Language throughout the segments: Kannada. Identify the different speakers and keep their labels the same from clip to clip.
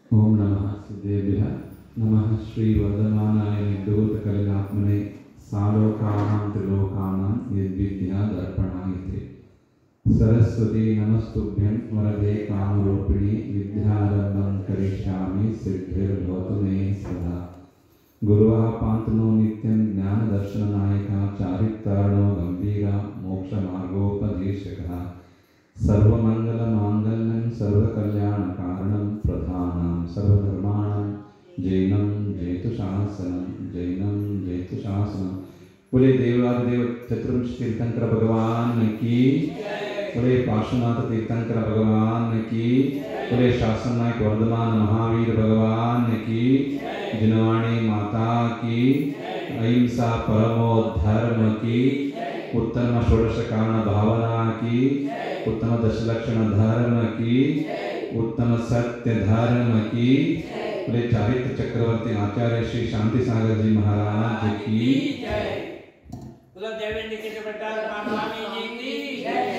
Speaker 1: ಓಂ ನಮಃ ಸಿದ್ದೇಭ್ಯ ನಮಃ ಶ್ರೀ ವದಮಾನಾಯ ನಿರ್ಧೂತಕಲಿನಾತ್ಮನೆ ಸಾಲೋಕಾನಾಂ ತ್ರಿಲೋಕಾನಾಂ ಯದ್ವಿದ್ಯಾ ದರ್ಪಣಾಯಿತೆ ಸರಸ್ವತಿ ನಮಸ್ತುಭ್ಯಂ ವರದೆ ಕಾಮರೂಪಿಣಿ ವಿದ್ಯಾರಂಭಂ ಕರಿಷ್ಯಾಮಿ ಸಿದ್ಧಿರ್ಭವತು ಮೇ ಸದಾ ಗುರುವಃ ಪಾಂತನೋ ನಿತ್ಯಂ ಜ್ಞಾನದರ್ಶನನಾಯಕ ಚಾರಿತ್ರಣೋ ಗಂಭೀರ ಮೋಕ್ಷಮಾರ್ಗೋಪದೇಶಕಃ सर्वमङ्गलमाङ्गल्यं सर्वकल्याणकारणं प्रधानं सर्वधर्माणां जैनं जयतुशासनं जैनं जयतुशासनं बोले देवादिदेव चतुर्विंश तीर्थंकर भगवान की बोले पार्श्वनाथ तीर्थंकर भगवान की बोले शासन नायक वर्धमान महावीर भगवान की जिनवाणी माता की अहिंसा परमो धर्म की उत्तम षोडश कारण भावना की उत्तम दशलक्षण धर्म की उत्तम सत्य धर्म की बोले चारित्र चक्रवर्ती आचार्य श्री शांति सागर जी महाराज की
Speaker 2: बोलो देवेंद्र के बेटा स्वामी जी की जय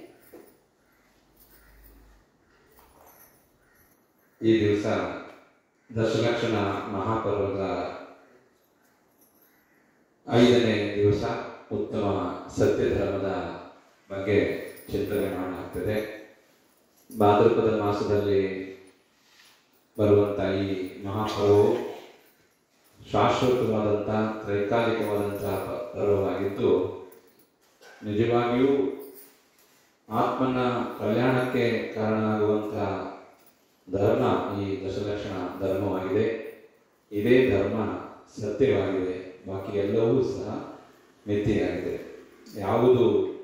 Speaker 1: ಈ ದಿವಸ ದಶಲಕ್ಷಣ ಮಹಾಪರ್ವದ ಐದನೇ ದಿವಸ ಉತ್ತಮ ಸತ್ಯ ಧರ್ಮದ ಬಗ್ಗೆ ಚಿಂತನೆ ಮಾಡಲಾಗ್ತದೆ ಭಾದ್ರಪದ ಮಾಸದಲ್ಲಿ ಬರುವಂಥ ಈ ಮಹಾಪರ್ವವು ಶಾಶ್ವತವಾದಂಥ ತ್ರೈಕಾಲಿಕವಾದಂಥ ಪರ್ವವಾಗಿದ್ದು ನಿಜವಾಗಿಯೂ ಆತ್ಮನ ಕಲ್ಯಾಣಕ್ಕೆ ಕಾರಣ ಆಗುವಂಥ ಧರ್ಮ ಈ ದಶಲಕ್ಷಣ ಧರ್ಮವಾಗಿದೆ ಇದೇ ಧರ್ಮ ಸತ್ಯವಾಗಿದೆ ಬಾಕಿ ಎಲ್ಲವೂ ಸಹ ಮಿಥ್ಯೆಯಾಗಿದೆ ಯಾವುದು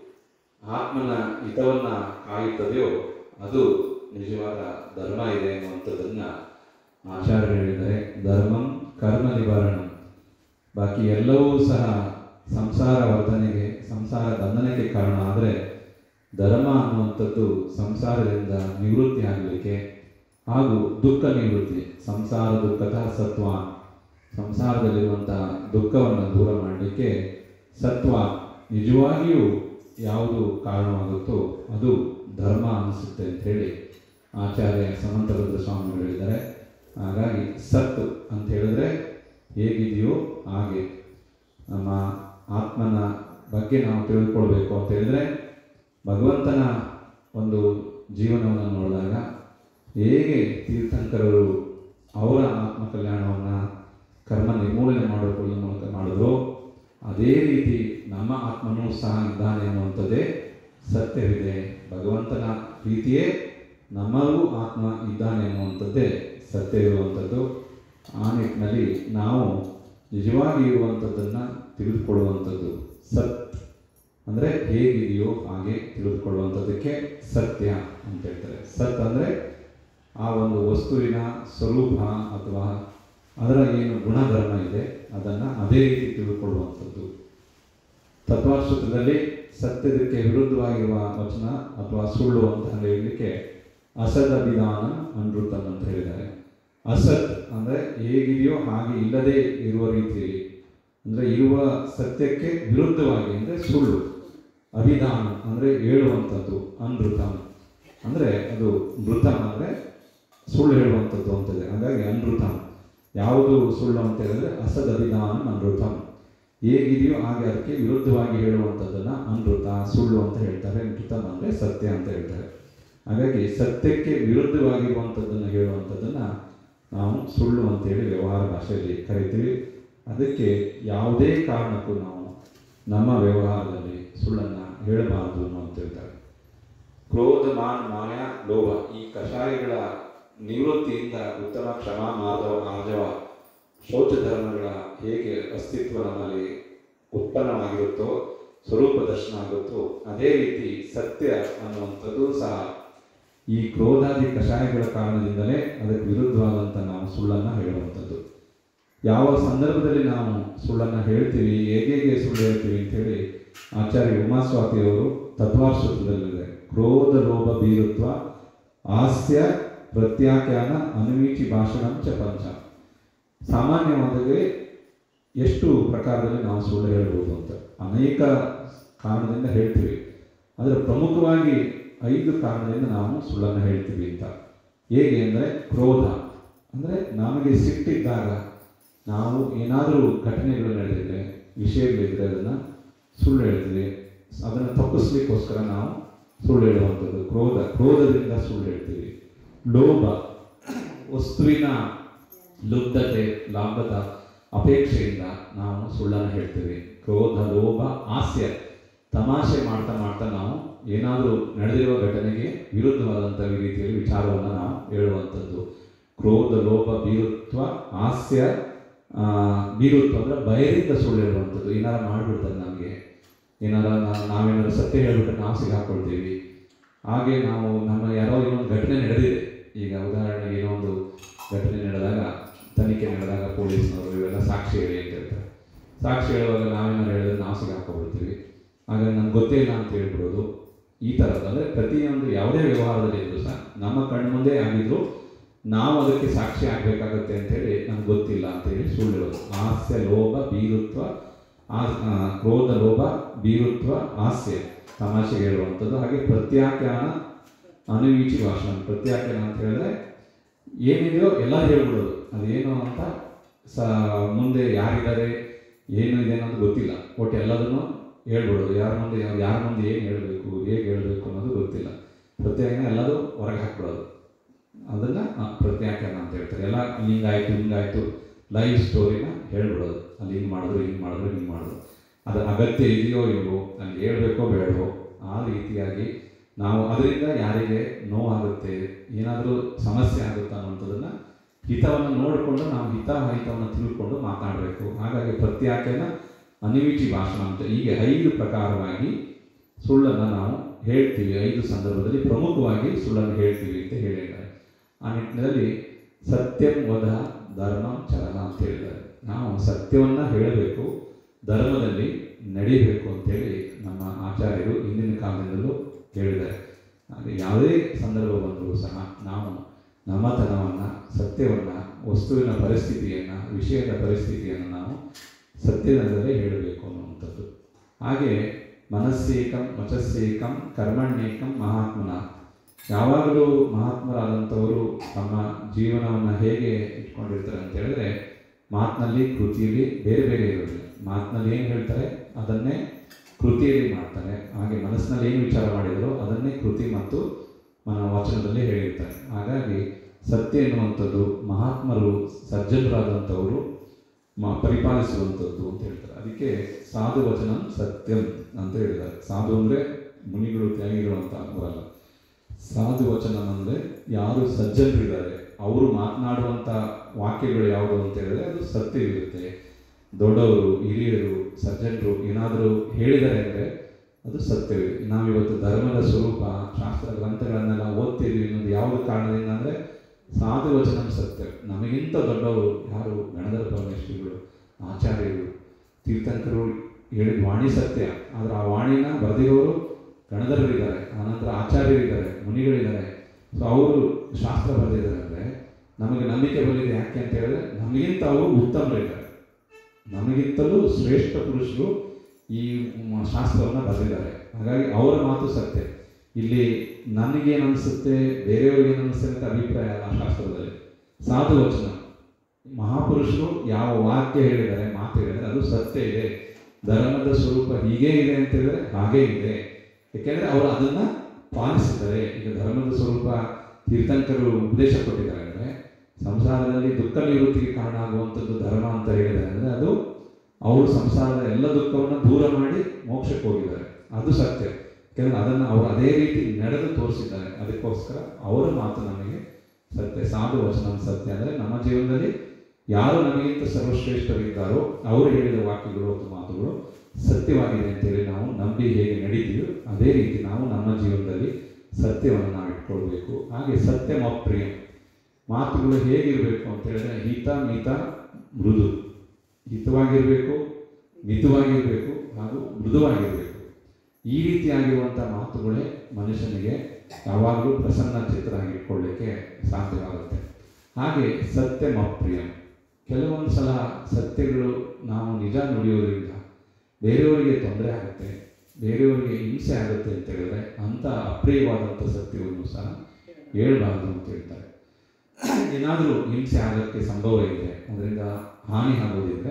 Speaker 1: ಆತ್ಮನ ಹಿತವನ್ನ ಕಾಯುತ್ತದೆಯೋ ಅದು ನಿಜವಾದ ಧರ್ಮ ಇದೆ ಅನ್ನುವಂಥದ್ದನ್ನ ಆಚಾರ್ಯರು ಹೇಳಿದ್ದಾರೆ ಧರ್ಮಂ ಕರ್ಮ ನಿವಾರಣ ಬಾಕಿ ಎಲ್ಲವೂ ಸಹ ಸಂಸಾರ ವರ್ಧನೆಗೆ ಸಂಸಾರ ಬಂಧನಕ್ಕೆ ಕಾರಣ ಆದರೆ ಧರ್ಮ ಅನ್ನುವಂಥದ್ದು ಸಂಸಾರದಿಂದ ನಿವೃತ್ತಿ ಆಗಲಿಕ್ಕೆ ಹಾಗೂ ದುಃಖ ನಿವೃತ್ತಿ ಸಂಸಾರ ದುಃಖದ ಸತ್ವ ಸಂಸಾರದಲ್ಲಿರುವಂತಹ ದುಃಖವನ್ನು ದೂರ ಮಾಡಲಿಕ್ಕೆ ಸತ್ವ ನಿಜವಾಗಿಯೂ ಯಾವುದು ಕಾರಣವಾಗುತ್ತೋ ಅದು ಧರ್ಮ ಅನಿಸುತ್ತೆ ಅಂತ ಹೇಳಿ ಆಚಾರ್ಯ ಸಮಂತರುದ್ರ ಸ್ವಾಮಿಗಳು ಹೇಳಿದ್ದಾರೆ ಹಾಗಾಗಿ ಸತ್ ಅಂತ ಹೇಳಿದ್ರೆ ಹೇಗಿದೆಯೋ ಹಾಗೆ ನಮ್ಮ ಆತ್ಮನ ಬಗ್ಗೆ ನಾವು ತಿಳಿದುಕೊಳ್ಬೇಕು ಅಂತ ಹೇಳಿದ್ರೆ ಭಗವಂತನ ಒಂದು ಜೀವನವನ್ನು ನೋಡಿದಾಗ ಹೇಗೆ ತೀರ್ಥಂಕರರು ಅವರ ಆತ್ಮ ಕಲ್ಯಾಣವನ್ನು ಕರ್ಮ ನಿರ್ಮೂಲನೆ ಮಾಡೋದ್ರ ಮೂಲಕ ಮಾಡಿದ್ರು ಅದೇ ರೀತಿ ನಮ್ಮ ಆತ್ಮನೂ ಸಹ ಇದ್ದಾನೆ ಅನ್ನುವಂಥದ್ದೇ ಸತ್ಯವಿದೆ ಭಗವಂತನ ರೀತಿಯೇ ನಮ್ಮಲ್ಲೂ ಆತ್ಮ ಇದ್ದಾನೆ ಅನ್ನುವಂಥದ್ದೇ ಸತ್ಯ ಇರುವಂಥದ್ದು ಆ ನಿಟ್ಟಿನಲ್ಲಿ ನಾವು ನಿಜವಾಗಿ ಇರುವಂಥದ್ದನ್ನು ತಿಳಿದುಕೊಳ್ಳುವಂಥದ್ದು ಸತ್ ಅಂದರೆ ಹೇಗಿದೆಯೋ ಹಾಗೆ ತಿಳಿದುಕೊಳ್ಳುವಂಥದ್ದಕ್ಕೆ ಸತ್ಯ ಅಂತ ಹೇಳ್ತಾರೆ ಸತ್ ಅಂದರೆ ಆ ಒಂದು ವಸ್ತುವಿನ ಸ್ವರೂಪ ಅಥವಾ ಅದರ ಏನು ಗುಣಧರ್ಮ ಇದೆ ಅದನ್ನು ಅದೇ ರೀತಿ ತಿಳಿದುಕೊಳ್ಳುವಂಥದ್ದು ತತ್ವಾಶ್ರತದಲ್ಲಿ ಸತ್ಯದಕ್ಕೆ ವಿರುದ್ಧವಾಗಿರುವ ವಚನ ಅಥವಾ ಸುಳ್ಳು ಅಂತ ಹೇಳಲಿಕ್ಕೆ ಅಸದ ವಿಧಾನ ಅನೃತಮ್ ಅಂತ ಹೇಳಿದ್ದಾರೆ ಅಸತ್ ಅಂದರೆ ಹೇಗಿದೆಯೋ ಹಾಗೆ ಇಲ್ಲದೆ ಇರುವ ರೀತಿಯಲ್ಲಿ ಅಂದರೆ ಇರುವ ಸತ್ಯಕ್ಕೆ ವಿರುದ್ಧವಾಗಿ ಅಂದರೆ ಸುಳ್ಳು ಅಭಿಧಾನ ಅಂದರೆ ಹೇಳುವಂಥದ್ದು ಅನೃತಮ್ ಅಂದರೆ ಅದು ಮೃತ ಅಂದರೆ ಸುಳ್ಳು ಹೇಳುವಂಥದ್ದು ಅಂತಿದೆ ಹಾಗಾಗಿ ಅನೃತಮ್ ಯಾವುದು ಸುಳ್ಳು ಅಂತ ಹೇಳಿದ್ರೆ ಅಸದ್ ಅಭಿಧಾನ ಅನೃತಮ್ ಹೇಗಿದೆಯೋ ಹಾಗೆ ಅದಕ್ಕೆ ವಿರುದ್ಧವಾಗಿ ಹೇಳುವಂಥದ್ದನ್ನು ಅನೃತ ಸುಳ್ಳು ಅಂತ ಹೇಳ್ತಾರೆ ನೃತಮ್ ಅಂದರೆ ಸತ್ಯ ಅಂತ ಹೇಳ್ತಾರೆ ಹಾಗಾಗಿ ಸತ್ಯಕ್ಕೆ ವಿರುದ್ಧವಾಗಿರುವಂಥದ್ದನ್ನು ಹೇಳುವಂಥದ್ದನ್ನು ನಾವು ಸುಳ್ಳು ಅಂತೇಳಿ ವ್ಯವಹಾರ ಭಾಷೆಯಲ್ಲಿ ಕರಿತೀವಿ ಅದಕ್ಕೆ ಯಾವುದೇ ಕಾರಣಕ್ಕೂ ನಾವು ನಮ್ಮ ವ್ಯವಹಾರದಲ್ಲಿ ಸುಳ್ಳನ್ನು ಹೇಳಬಾರದು ಅಂತ ಹೇಳ್ತಾರೆ ಕ್ರೋಧ ಮಾನ ಮಾಯ ಲೋಭ ಈ ಕಷಾಯಗಳ ನಿವೃತ್ತಿಯಿಂದ ಉತ್ತಮ ಕ್ಷಮಾ ಮಾಧವ ಆರ್ಜವ ಶೌಚ ಧರ್ಮಗಳ ಹೇಗೆ ಅಸ್ತಿತ್ವ ನಮ್ಮಲ್ಲಿ ಉತ್ಪನ್ನವಾಗಿರುತ್ತೋ ಸ್ವರೂಪ ದರ್ಶನ ಆಗುತ್ತೋ ಅದೇ ರೀತಿ ಸತ್ಯ ಅನ್ನುವಂಥದ್ದು ಸಹ ಈ ಕ್ರೋಧಾದಿ ಕಷಾಯಗಳ ಕಾರಣದಿಂದಲೇ ಅದಕ್ಕೆ ವಿರುದ್ಧವಾದಂಥ ನಾವು ಸುಳ್ಳನ್ನು ಹೇಳುವಂಥದ್ದು ಯಾವ ಸಂದರ್ಭದಲ್ಲಿ ನಾವು ಸುಳ್ಳನ್ನು ಹೇಳ್ತೀವಿ ಹೇಗೆ ಹೇಗೆ ಸುಳ್ಳು ಹೇಳ್ತೀವಿ ಅಂತೇಳಿ ಆಚಾರ್ಯ ಉಮಾಸ್ವಾತಿಯವರು ತದ್ವಾರ್ಷದಲ್ಲಿದೆ ಕ್ರೋಧ ಲೋಭ ಬೀರುತ್ವ ಹಾಸ್ಯ ಪ್ರತ್ಯಾಖ್ಯಾನ ಅನುವೀಚಿ ಭಾಷಣ ಚ ಪಂಚ ಸಾಮಾನ್ಯವಾಗಿ ಎಷ್ಟು ಪ್ರಕಾರದಲ್ಲಿ ನಾವು ಸುಳ್ಳು ಹೇಳ್ಬೋದು ಅಂತ ಅನೇಕ ಕಾರಣದಿಂದ ಹೇಳ್ತೀವಿ ಆದರೆ ಪ್ರಮುಖವಾಗಿ ಐದು ಕಾರಣದಿಂದ ನಾವು ಸುಳ್ಳನ್ನು ಹೇಳ್ತೀವಿ ಅಂತ ಹೇಗೆ ಅಂದರೆ ಕ್ರೋಧ ಅಂದರೆ ನಮಗೆ ಸಿಟ್ಟಿದ್ದಾಗ ನಾವು ಏನಾದರೂ ಘಟನೆಗಳು ನಡೆದಿದ್ರೆ ವಿಷಯಗಳಿದ್ರೆ ಅದನ್ನು ಸುಳ್ಳು ಹೇಳ್ತೀವಿ ಅದನ್ನು ತಪ್ಪಿಸ್ಲಿಕ್ಕೋಸ್ಕರ ನಾವು ಸುಳ್ಳು ಹೇಳುವಂಥದ್ದು ಕ್ರೋಧ ಕ್ರೋಧದಿಂದ ಸುಳ್ಳು ಹೇಳ್ತೀವಿ ಲೋಭ ವಸ್ತುವಿನ ಲುಬ್ಧತೆ ಲಾಭದ ಅಪೇಕ್ಷೆಯಿಂದ ನಾವು ಸುಳ್ಳನ್ನು ಹೇಳ್ತೀವಿ ಕ್ರೋಧ ಲೋಭ ಹಾಸ್ಯ ತಮಾಷೆ ಮಾಡ್ತಾ ಮಾಡ್ತಾ ನಾವು ಏನಾದರೂ ನಡೆದಿರುವ ಘಟನೆಗೆ ವಿರುದ್ಧವಾದಂಥ ರೀತಿಯಲ್ಲಿ ವಿಚಾರವನ್ನು ನಾವು ಹೇಳುವಂಥದ್ದು ಕ್ರೋಧ ಲೋಭ ಬೀರುತ್ವ ಹಾಸ್ಯ ಆ, ಬೀರುತ್ವ ಅಂದರೆ ಭಯದಿಂದ ಸುಳ್ಳು ಹೇಳುವಂಥದ್ದು ಏನಾರ ಮಾಡಿಬಿಡ್ತಾರೆ ನಮಗೆ ಏನಾರ ನಾ- ನಾವೇನಾದ್ರು ಸತ್ಯ ಹೇಳ್ಬಿಟ್ರೆ ನಾವು ಸಿಗಾಕೊಳ್ತೀವಿ ಹಾಗೆ ನಾವು ನಮ್ಮ ಯಾರೋ ಇನ್ನೊಂದು ಘಟನೆ ನಡೆದಿದೆ ಈಗ ಉದಾಹರಣೆಗೆ ಏನೋ ಒಂದು ಘಟನೆ ನಡೆದಾಗ ತನಿಖೆ ನಡೆದಾಗ ಪೊಲೀಸ್ನವರು ಇವೆಲ್ಲ ಸಾಕ್ಷಿ ಹೇಳಿ ಅಂತ ಹೇಳ್ತಾರೆ ಸಾಕ್ಷಿ ಹೇಳುವಾಗ ನಾವೇನಾದ್ರು ಹೇಳಿದ್ರೆ ನಾವು ಸಿಗಾಕೊಬಿಡ್ತೀವಿ ಹಾಗಾಗಿ ನಮ್ಗೆ ಗೊತ್ತೇ ಇಲ್ಲ ಅಂತ ಹೇಳ್ಬಿಡೋದು ಈ ಥರದ್ದು ಅಂದರೆ ಪ್ರತಿಯೊಂದು ಯಾವುದೇ ವ್ಯವಹಾರದಲ್ಲಿ ಇದ್ರೂ ಸಹ ನಮ್ಮ ಕಣ್ಮುಂದೆ ಆಗಿದ್ರು ನಾವು ಅದಕ್ಕೆ ಸಾಕ್ಷಿ ಆಗಬೇಕಾಗತ್ತೆ ಅಂತೇಳಿ ನಮ್ಗೆ ಗೊತ್ತಿಲ್ಲ ಅಂತೇಳಿ ಸುಳ್ಳು ಹೇಳೋದು ಹಾಸ್ಯ ಲೋಭ ಬೀರುತ್ವ ಆ- ಆ, ಕ್ರೋಧ ಲೋಭ ಬೀರುತ್ವ ಹಾಸ್ಯ ತಮಾಷೆಗೆ ಹೇಳುವಂಥದ್ದು ಹಾಗೆ ಪ್ರತ್ಯಾಖ್ಯಾನ ಅನುವೀಚಿ ಭಾಷಣ ಪ್ರತ್ಯಾಖ್ಯಾನ ಅಂತ ಹೇಳಿದ್ರೆ ಏನಿದೆಯೋ ಎಲ್ಲ ಹೇಳ್ಬಿಡೋದು ಅದೇನು ಅಂತ ಸ ಮುಂದೆ ಯಾರಿದ್ದಾರೆ ಏನು ಇದೆ ಅನ್ನೋದು ಗೊತ್ತಿಲ್ಲ ಒಟ್ಟು ಎಲ್ಲದನ್ನು ಹೇಳ್ಬಿಡೋದು ಯಾರ ಮುಂದೆ ಯಾರ ಮುಂದೆ ಏನು ಹೇಳಬೇಕು ಹೇಗೆ ಹೇಳಬೇಕು ಅನ್ನೋದು ಗೊತ್ತಿಲ್ಲ ಪ್ರತ್ಯಾಖ್ಯಾನ ಎಲ್ಲದೂ ಹೊರಗೆ ಹಾಕ್ಬಿಡೋದು ಅದನ್ನು ಪ್ರತ್ಯಾಖ್ಯಾನ ಅಂತ ಹೇಳ್ತಾರೆ ಎಲ್ಲ ಹಿಂಗಾಯ್ತು ಹಿಂಗಾಯ್ತು ಲೈಫ್ ಸ್ಟೋರಿನ ಹೇಳ್ಬಿಡೋದು ಅಲ್ಲಿ ಹಿಂಗೆ ಮಾಡಿದ್ರು ಹಿಂಗೆ ಮಾಡಿದ್ರು ಹಿಂಗೆ ಮಾಡಿದ್ರು ಅದು ಅಗತ್ಯ ಇದೆಯೋ ಇಲ್ವೋ ಅಲ್ಲಿ ಹೇಳ್ಬೇಕೋ ಬೇಡವೋ ಆ ರೀತಿಯಾಗಿ ನಾವು ಅದರಿಂದ ಯಾರಿಗೆ ನೋವಾಗುತ್ತೆ ಏನಾದರೂ ಸಮಸ್ಯೆ ಆಗುತ್ತಾ ಅನ್ನೋಂಥದ್ದನ್ನು ಹಿತವನ್ನು ನೋಡಿಕೊಂಡು ನಾವು ಹಿತ ಹಿತವನ್ನು ತಿಳ್ಕೊಂಡು ಮಾತಾಡಬೇಕು ಹಾಗಾಗಿ ಪ್ರತ್ಯಾಖ್ಯಾನ ಅನಿವಿಟಿ ಭಾಷಣ ಅಂತ ಹೀಗೆ ಐದು ಪ್ರಕಾರವಾಗಿ ಸುಳ್ಳನ್ನು ನಾವು ಹೇಳ್ತೀವಿ ಐದು ಸಂದರ್ಭದಲ್ಲಿ ಪ್ರಮುಖವಾಗಿ ಸುಳ್ಳನ್ನು ಹೇಳ್ತೀವಿ ಅಂತ ಹೇಳಿದ್ದಾರೆ ಆ ನಿಟ್ಟಿನಲ್ಲಿ ಸತ್ಯಂ ವಧ ಧರ್ಮ ಚಲನ ಅಂತ ಹೇಳಿದ್ದಾರೆ ನಾವು ಸತ್ಯವನ್ನು ಹೇಳಬೇಕು ಧರ್ಮದಲ್ಲಿ ನಡೀಬೇಕು ಅಂತೇಳಿ ನಮ್ಮ ಆಚಾರ್ಯರು ಹಿಂದಿನ ಕಾಲದಿಂದಲೂ ಹೇಳಿದ್ದಾರೆ ಹಾಗೆ ಯಾವುದೇ ಸಂದರ್ಭ ಬಂದರೂ ಸಹ ನಾವು ನಮ್ಮತನವನ್ನು ಸತ್ಯವನ್ನು ವಸ್ತುವಿನ ಪರಿಸ್ಥಿತಿಯನ್ನು ವಿಷಯದ ಪರಿಸ್ಥಿತಿಯನ್ನು ನಾವು ಸತ್ಯದಿಂದಲೇ ಹೇಳಬೇಕು ಅನ್ನುವಂಥದ್ದು ಹಾಗೆ ಮನಸ್ಸೇಕಂ ವಚಸ್ಸೇಕಂ ಕರ್ಮಣ್ಯೇಕಂ ಮಹಾತ್ಮನ ಯಾವಾಗಲೂ ಮಹಾತ್ಮರಾದಂಥವರು ತಮ್ಮ ಜೀವನವನ್ನು ಹೇಗೆ ಇಟ್ಕೊಂಡಿರ್ತಾರೆ ಅಂತ ಹೇಳಿದ್ರೆ ಮಾತಿನಲ್ಲಿ ಕೃತಿಯಲ್ಲಿ ಬೇರೆ ಬೇರೆ ಇರೋದಿಲ್ಲ ಮಾತಿನಲ್ಲಿ ಏನು ಹೇಳ್ತಾರೆ ಅದನ್ನೇ ಕೃತಿಯಲ್ಲಿ ಮಾಡ್ತಾರೆ ಹಾಗೆ ಮನಸ್ಸಿನಲ್ಲಿ ಏನು ವಿಚಾರ ಮಾಡಿದರೋ ಅದನ್ನೇ ಕೃತಿ ಮತ್ತು ಮನ ವಚನದಲ್ಲಿ ಹೇಳಿರ್ತಾರೆ ಹಾಗಾಗಿ ಸತ್ಯ ಎನ್ನುವಂಥದ್ದು ಮಹಾತ್ಮರು ಸಜ್ಜನರಾದಂಥವರು ಮ ಪರಿಪಾಲಿಸುವಂಥದ್ದು ಅಂತ ಹೇಳ್ತಾರೆ ಅದಕ್ಕೆ ಸಾಧು ವಚನ ಸತ್ಯಂ ಅಂತ ಹೇಳಿದ್ದಾರೆ ಸಾಧು ಅಂದರೆ ಮುನಿಗಳು ತ್ಯಾಗಿಗಳು ಅಂತ ಬರಲ್ಲ ಸಾಧು ವಚನ ಅಂದರೆ ಯಾರು ಸಜ್ಜನರಿದ್ದಾರೆ ಅವರು ಮಾತನಾಡುವಂಥ ವಾಕ್ಯಗಳು ಯಾವುದು ಅಂತ ಹೇಳಿದ್ರೆ ಅದು ಸತ್ಯವಿರುತ್ತೆ ದೊಡ್ಡವರು ಹಿರಿಯರು ಸಜ್ಜನರು ಏನಾದರೂ ಹೇಳಿದ್ದಾರೆ ಅಂದರೆ ಅದು ಸತ್ಯವೇ ನಾವಿವತ್ತು ಧರ್ಮದ ಸ್ವರೂಪ ಶಾಸ್ತ್ರ ಗ್ರಂಥಗಳನ್ನೆಲ್ಲ ಓದ್ತಿದ್ವಿ ಅನ್ನೋದು ಯಾವುದು ಕಾರಣದಿಂದ ಅಂದರೆ ಸಾಧು ವಚನ ಸತ್ಯ ನಮಗಿಂತ ದೊಡ್ಡವರು ಯಾರು ಗಣಧರ ಪರಮೇಶ್ವರಿಗಳು ಆಚಾರ್ಯರು ತೀರ್ಥಂಕರು ಹೇಳಿದ ವಾಣಿ ಸತ್ಯ ಆದರೆ ಆ ವಾಣಿನ ಬರೆದಿರೋರು ಗಣಧರರಿದ್ದಾರೆ ಆನಂತರ ಆಚಾರ್ಯರಿದ್ದಾರೆ ಮುನಿಗಳಿದ್ದಾರೆ ಸೊ ಅವರು ಶಾಸ್ತ್ರ ಬರೆದಿದ್ದಾರೆ ಅಂದರೆ ನಮಗೆ ನಂಬಿಕೆ ಬಂದಿದೆ ಯಾಕೆ ಅಂತ ಹೇಳಿದ್ರೆ ನಮಗಿಂತ ಅವರು ಉತ್ತಮರಿದ್ದಾರೆ ನಮಗಿಂತಲೂ ಶ್ರೇಷ್ಠ ಪುರುಷರು ಈ ಮ- ಶಾಸ್ತ್ರವನ್ನು ಬರೆದಿದ್ದಾರೆ ಹಾಗಾಗಿ ಅವರ ಮಾತು ಸತ್ಯ ಇಲ್ಲಿ ನನಗೇನು ಅನಿಸುತ್ತೆ ಬೇರೆಯವ್ರಿಗೆ ಏನು ಅನಿಸುತ್ತೆ ಅಂತ ಅಭಿಪ್ರಾಯ ಅಲ್ಲ ಶಾಸ್ತ್ರದಲ್ಲಿ ಸಾಧು ವಚನ ಮಹಾಪುರುಷರು ಯಾವ ವಾಕ್ಯ ಹೇಳಿದ್ದಾರೆ ಮಾತು ಹೇಳಿದ್ದಾರೆ ಅದು ಸತ್ಯ ಇದೆ ಧರ್ಮದ ಸ್ವರೂಪ ಹೀಗೆ ಇದೆ ಅಂತ ಹೇಳಿದ್ರೆ ಹಾಗೇ ಇದೆ ಯಾಕೆಂದ್ರೆ ಅವರು ಅದನ್ನ ಪಾಲಿಸಿದ್ದಾರೆ ಈಗ ಧರ್ಮದ ಸ್ವರೂಪ ತೀರ್ಥಂಕರು ಉಪದೇಶ ಕೊಟ್ಟಿದ್ದಾರೆ ಅಂದರೆ ಸಂಸಾರದಲ್ಲಿ ದುಃಖ ನಿವೃತ್ತಿಗೆ ಕಾರಣ ಆಗುವಂಥದ್ದು ಧರ್ಮ ಅಂತ ಹೇಳಿದ್ದಾರೆ ಅಂದರೆ ಅದು ಅವರು ಸಂಸಾರದ ಎಲ್ಲ ದುಃಖವನ್ನು ದೂರ ಮಾಡಿ ಮೋಕ್ಷಕ್ಕೆ ಹೋಗಿದ್ದಾರೆ ಅದು ಸತ್ಯ ಯಾಕೆಂದ್ರೆ ಅದನ್ನು ಅವರು ಅದೇ ರೀತಿ ನಡೆದು ತೋರಿಸಿದ್ದಾರೆ ಅದಕ್ಕೋಸ್ಕರ ಅವರ ಮಾತು ನಮಗೆ ಸತ್ಯ ಸಾಧು ವಚನ ಸತ್ಯ ಅಂದರೆ ನಮ್ಮ ಜೀವನದಲ್ಲಿ ಯಾರು ನಮಗಿಂತ ಸರ್ವಶ್ರೇಷ್ಠರಿದ್ದಾರೋ ಅವರು ಹೇಳಿದ ವಾಕ್ಯಗಳು ಮತ್ತು ಮಾತುಗಳು ಸತ್ಯವಾಗಿದೆ ಅಂತೇಳಿ ನಾವು ನಂಬಿ ಹೇಗೆ ನಡೀತೀವೋ ಅದೇ ರೀತಿ ನಾವು ನಮ್ಮ ಜೀವನದಲ್ಲಿ ಸತ್ಯವನ್ನು ನಾವು ಇಟ್ಕೊಳ್ಬೇಕು ಹಾಗೆ ಸತ್ಯ ಪ್ರಿಯ ಮಾತುಗಳು ಹೇಗಿರಬೇಕು ಅಂತ ಹೇಳಿದ್ರೆ ಹಿತ ಮಿತ ಮೃದು ಹಿತವಾಗಿರಬೇಕು ಮಿತವಾಗಿರಬೇಕು ಹಾಗೂ ಮೃದುವಾಗಿರಬೇಕು ಈ ರೀತಿಯಾಗಿರುವಂಥ ಮಾತುಗಳೇ ಮನುಷ್ಯನಿಗೆ ಯಾವಾಗಲೂ ಪ್ರಸನ್ನ ಚಿತ್ರರಾಗಿಟ್ಕೊಳ್ಳಿಕ್ಕೆ ಸಾಧ್ಯವಾಗುತ್ತೆ ಹಾಗೆ ಸತ್ಯ ಅಪ್ರಿಯ ಕೆಲವೊಂದು ಸಲ ಸತ್ಯಗಳು ನಾವು ನಿಜ ನುಡಿಯೋದ್ರಿಂದ ಬೇರೆಯವರಿಗೆ ತೊಂದರೆ ಆಗುತ್ತೆ ಬೇರೆಯವರಿಗೆ ಹಿಂಸೆ ಆಗುತ್ತೆ ಅಂತ ಹೇಳಿದ್ರೆ ಅಂಥ ಅಪ್ರಿಯವಾದಂಥ ಸತ್ಯವನ್ನು ಸಹ ಹೇಳ್ಬಾರ್ದು ಅಂತ ಹೇಳ್ತಾರೆ ಏನಾದರೂ ಹಿಂಸೆ ಆಗೋಕ್ಕೆ ಸಂಭವ ಇದೆ ಅದರಿಂದ ಹಾನಿ ಆಗೋದಿದ್ರೆ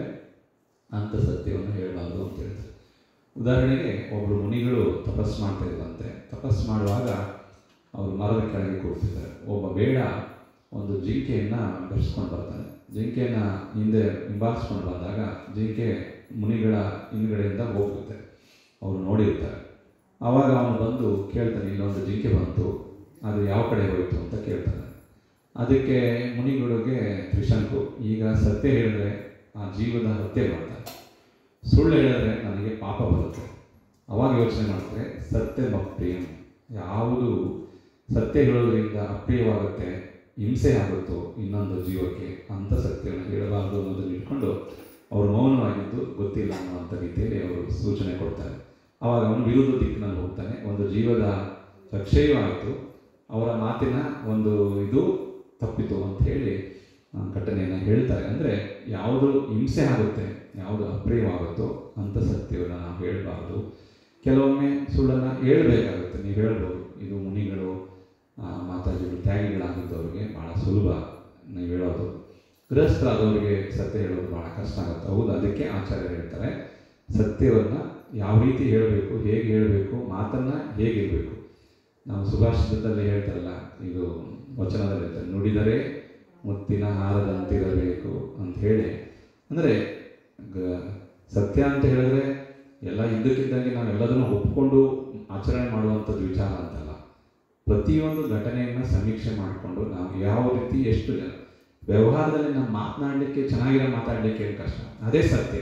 Speaker 1: ಅಂಥ ಸತ್ಯವನ್ನು ಹೇಳಬಾರ್ದು ಅಂತ ಹೇಳ್ತಾರೆ ಉದಾಹರಣೆಗೆ ಒಬ್ಬರು ಮುನಿಗಳು ತಪಸ್ಸು ಮಾಡ್ತಾ ಇದ್ರಂತೆ ತಪಸ್ಸು ಮಾಡುವಾಗ ಅವರು ಮರದ ಕೆಳಗೆ ಕೂರ್ತಿದ್ದಾರೆ ಒಬ್ಬ ಬೇಡ ಒಂದು ಜಿಂಕೆಯನ್ನು ಬೆರೆಸ್ಕೊಂಡು ಬರ್ತಾನೆ ಜಿಂಕೆಯನ್ನು ಹಿಂದೆ ಹಿಂಬಾಲಿಸ್ಕೊಂಡು ಬಂದಾಗ ಜಿಂಕೆ ಮುನಿಗಳ ಹಿಂದ್ಗಡೆಯಿಂದ ಹೋಗುತ್ತೆ ಅವರು ನೋಡಿರ್ತಾರೆ ಆವಾಗ ಅವನು ಬಂದು ಕೇಳ್ತಾನೆ ಇಲ್ಲೊಂದು ಜಿಂಕೆ ಬಂತು ಅದು ಯಾವ ಕಡೆ ಹೋಯಿತು ಅಂತ ಕೇಳ್ತಾನೆ ಅದಕ್ಕೆ ಮುನಿಗಳಿಗೆ ತ್ರಿಶಂಕು ಈಗ ಸತ್ಯ ಹೇಳಿದ್ರೆ ಆ ಜೀವದ ಹತ್ಯೆ ಮಾಡ್ತಾರೆ ಸುಳ್ಳು ಹೇಳಿದ್ರೆ ನನಗೆ ಪಾಪ ಬರುತ್ತೆ ಅವಾಗ ಯೋಚನೆ ಮಾಡ್ತಾರೆ ಸತ್ಯ ಪ್ರಿಯಂ ಯಾವುದು ಸತ್ಯ ಹೇಳೋದ್ರಿಂದ ಅಪ್ರಿಯವಾಗುತ್ತೆ ಹಿಂಸೆ ಆಗುತ್ತೋ ಇನ್ನೊಂದು ಜೀವಕ್ಕೆ ಅಂಥ ಸತ್ಯವನ್ನು ಹೇಳಬಾರ್ದು ಅನ್ನೋದನ್ನು ಇಟ್ಕೊಂಡು ಅವರು ಮೌನವಾಗಿದ್ದು ಗೊತ್ತಿಲ್ಲ ಅನ್ನುವಂಥ ರೀತಿಯಲ್ಲಿ ಅವರು ಸೂಚನೆ ಕೊಡ್ತಾರೆ ಆವಾಗ ಅವನು ವಿರುದ್ಧ ದಿಕ್ಕಿನಲ್ಲಿ ಹೋಗ್ತಾನೆ ಒಂದು ಜೀವದ ರಕ್ಷೆಯೂ ಆಯಿತು ಅವರ ಮಾತಿನ ಒಂದು ಇದು ತಪ್ಪಿತು ಅಂತ ಹೇಳಿ ಆ, ಘಟನೆಯನ್ನು ಹೇಳ್ತಾರೆ ಅಂದರೆ ಯಾವುದು ಹಿಂಸೆ ಆಗುತ್ತೆ ಯಾವುದು ಅಪ್ರಿಯವಾಗುತ್ತೋ ಅಂಥ ಸತ್ಯವನ್ನು ನಾವು ಹೇಳಬಾರ್ದು ಕೆಲವೊಮ್ಮೆ ಸುಳ್ಳನ್ನು ಹೇಳಬೇಕಾಗುತ್ತೆ ನೀವು ಹೇಳ್ಬೋದು ಇದು ಮುನಿಗಳು ಆ, ಮಾತಾಜಿಗಳು ತ್ಯಾಗಿಗಳಾಗಿದ್ದವ್ರಿಗೆ ಭಾಳ ಸುಲಭ ನೀವು ಹೇಳೋದು ಗೃಹಸ್ಥರಾದವರಿಗೆ ಸತ್ಯ ಹೇಳೋದು ಭಾಳ ಕಷ್ಟ ಆಗುತ್ತೆ ಹೌದು ಅದಕ್ಕೆ ಆಚಾರ್ಯ ಹೇಳ್ತಾರೆ ಸತ್ಯವನ್ನು ಯಾವ ರೀತಿ ಹೇಳಬೇಕು ಹೇಗೆ ಹೇಳಬೇಕು ಮಾತನ್ನು ಹೇಗಿರಬೇಕು ನಾವು ಸುಭಾಷಿತದಲ್ಲಿ ಹೇಳ್ತಾರಲ್ಲ ಇದು ವಚನದಲ್ಲಿ ಹೇಳ್ತಾರೆ ನುಡಿದರೆ ಮುತ್ತಿನ ಹಾರದಂತಿರಬೇಕು ಅಂತ ಹೇಳಿ ಅಂದರೆ ಗ- ಸತ್ಯ ಅಂತ ಹೇಳಿದ್ರೆ ಎಲ್ಲ ಇದ್ದಕ್ಕಿದ್ದಂಗೆ ನಾವು ಎಲ್ಲದನ್ನು ಒಪ್ಕೊಂಡು ಆಚರಣೆ ಮಾಡುವಂಥದ್ದು ವಿಚಾರ ಅಂತಲ್ಲ ಪ್ರತಿಯೊಂದು ಘಟನೆಯನ್ನು ಸಮೀಕ್ಷೆ ಮಾಡಿಕೊಂಡು ನಾವು ಯಾವ ರೀತಿ ಎಷ್ಟು ಜನ ವ್ಯವಹಾರದಲ್ಲಿ ನಾವು ಮಾತನಾಡಲಿಕ್ಕೆ ಚೆನ್ನಾಗಿರೋ ಮಾತಾಡಲಿಕ್ಕೆ ಏನು ಕಷ್ಟ ಅದೇ ಸತ್ಯ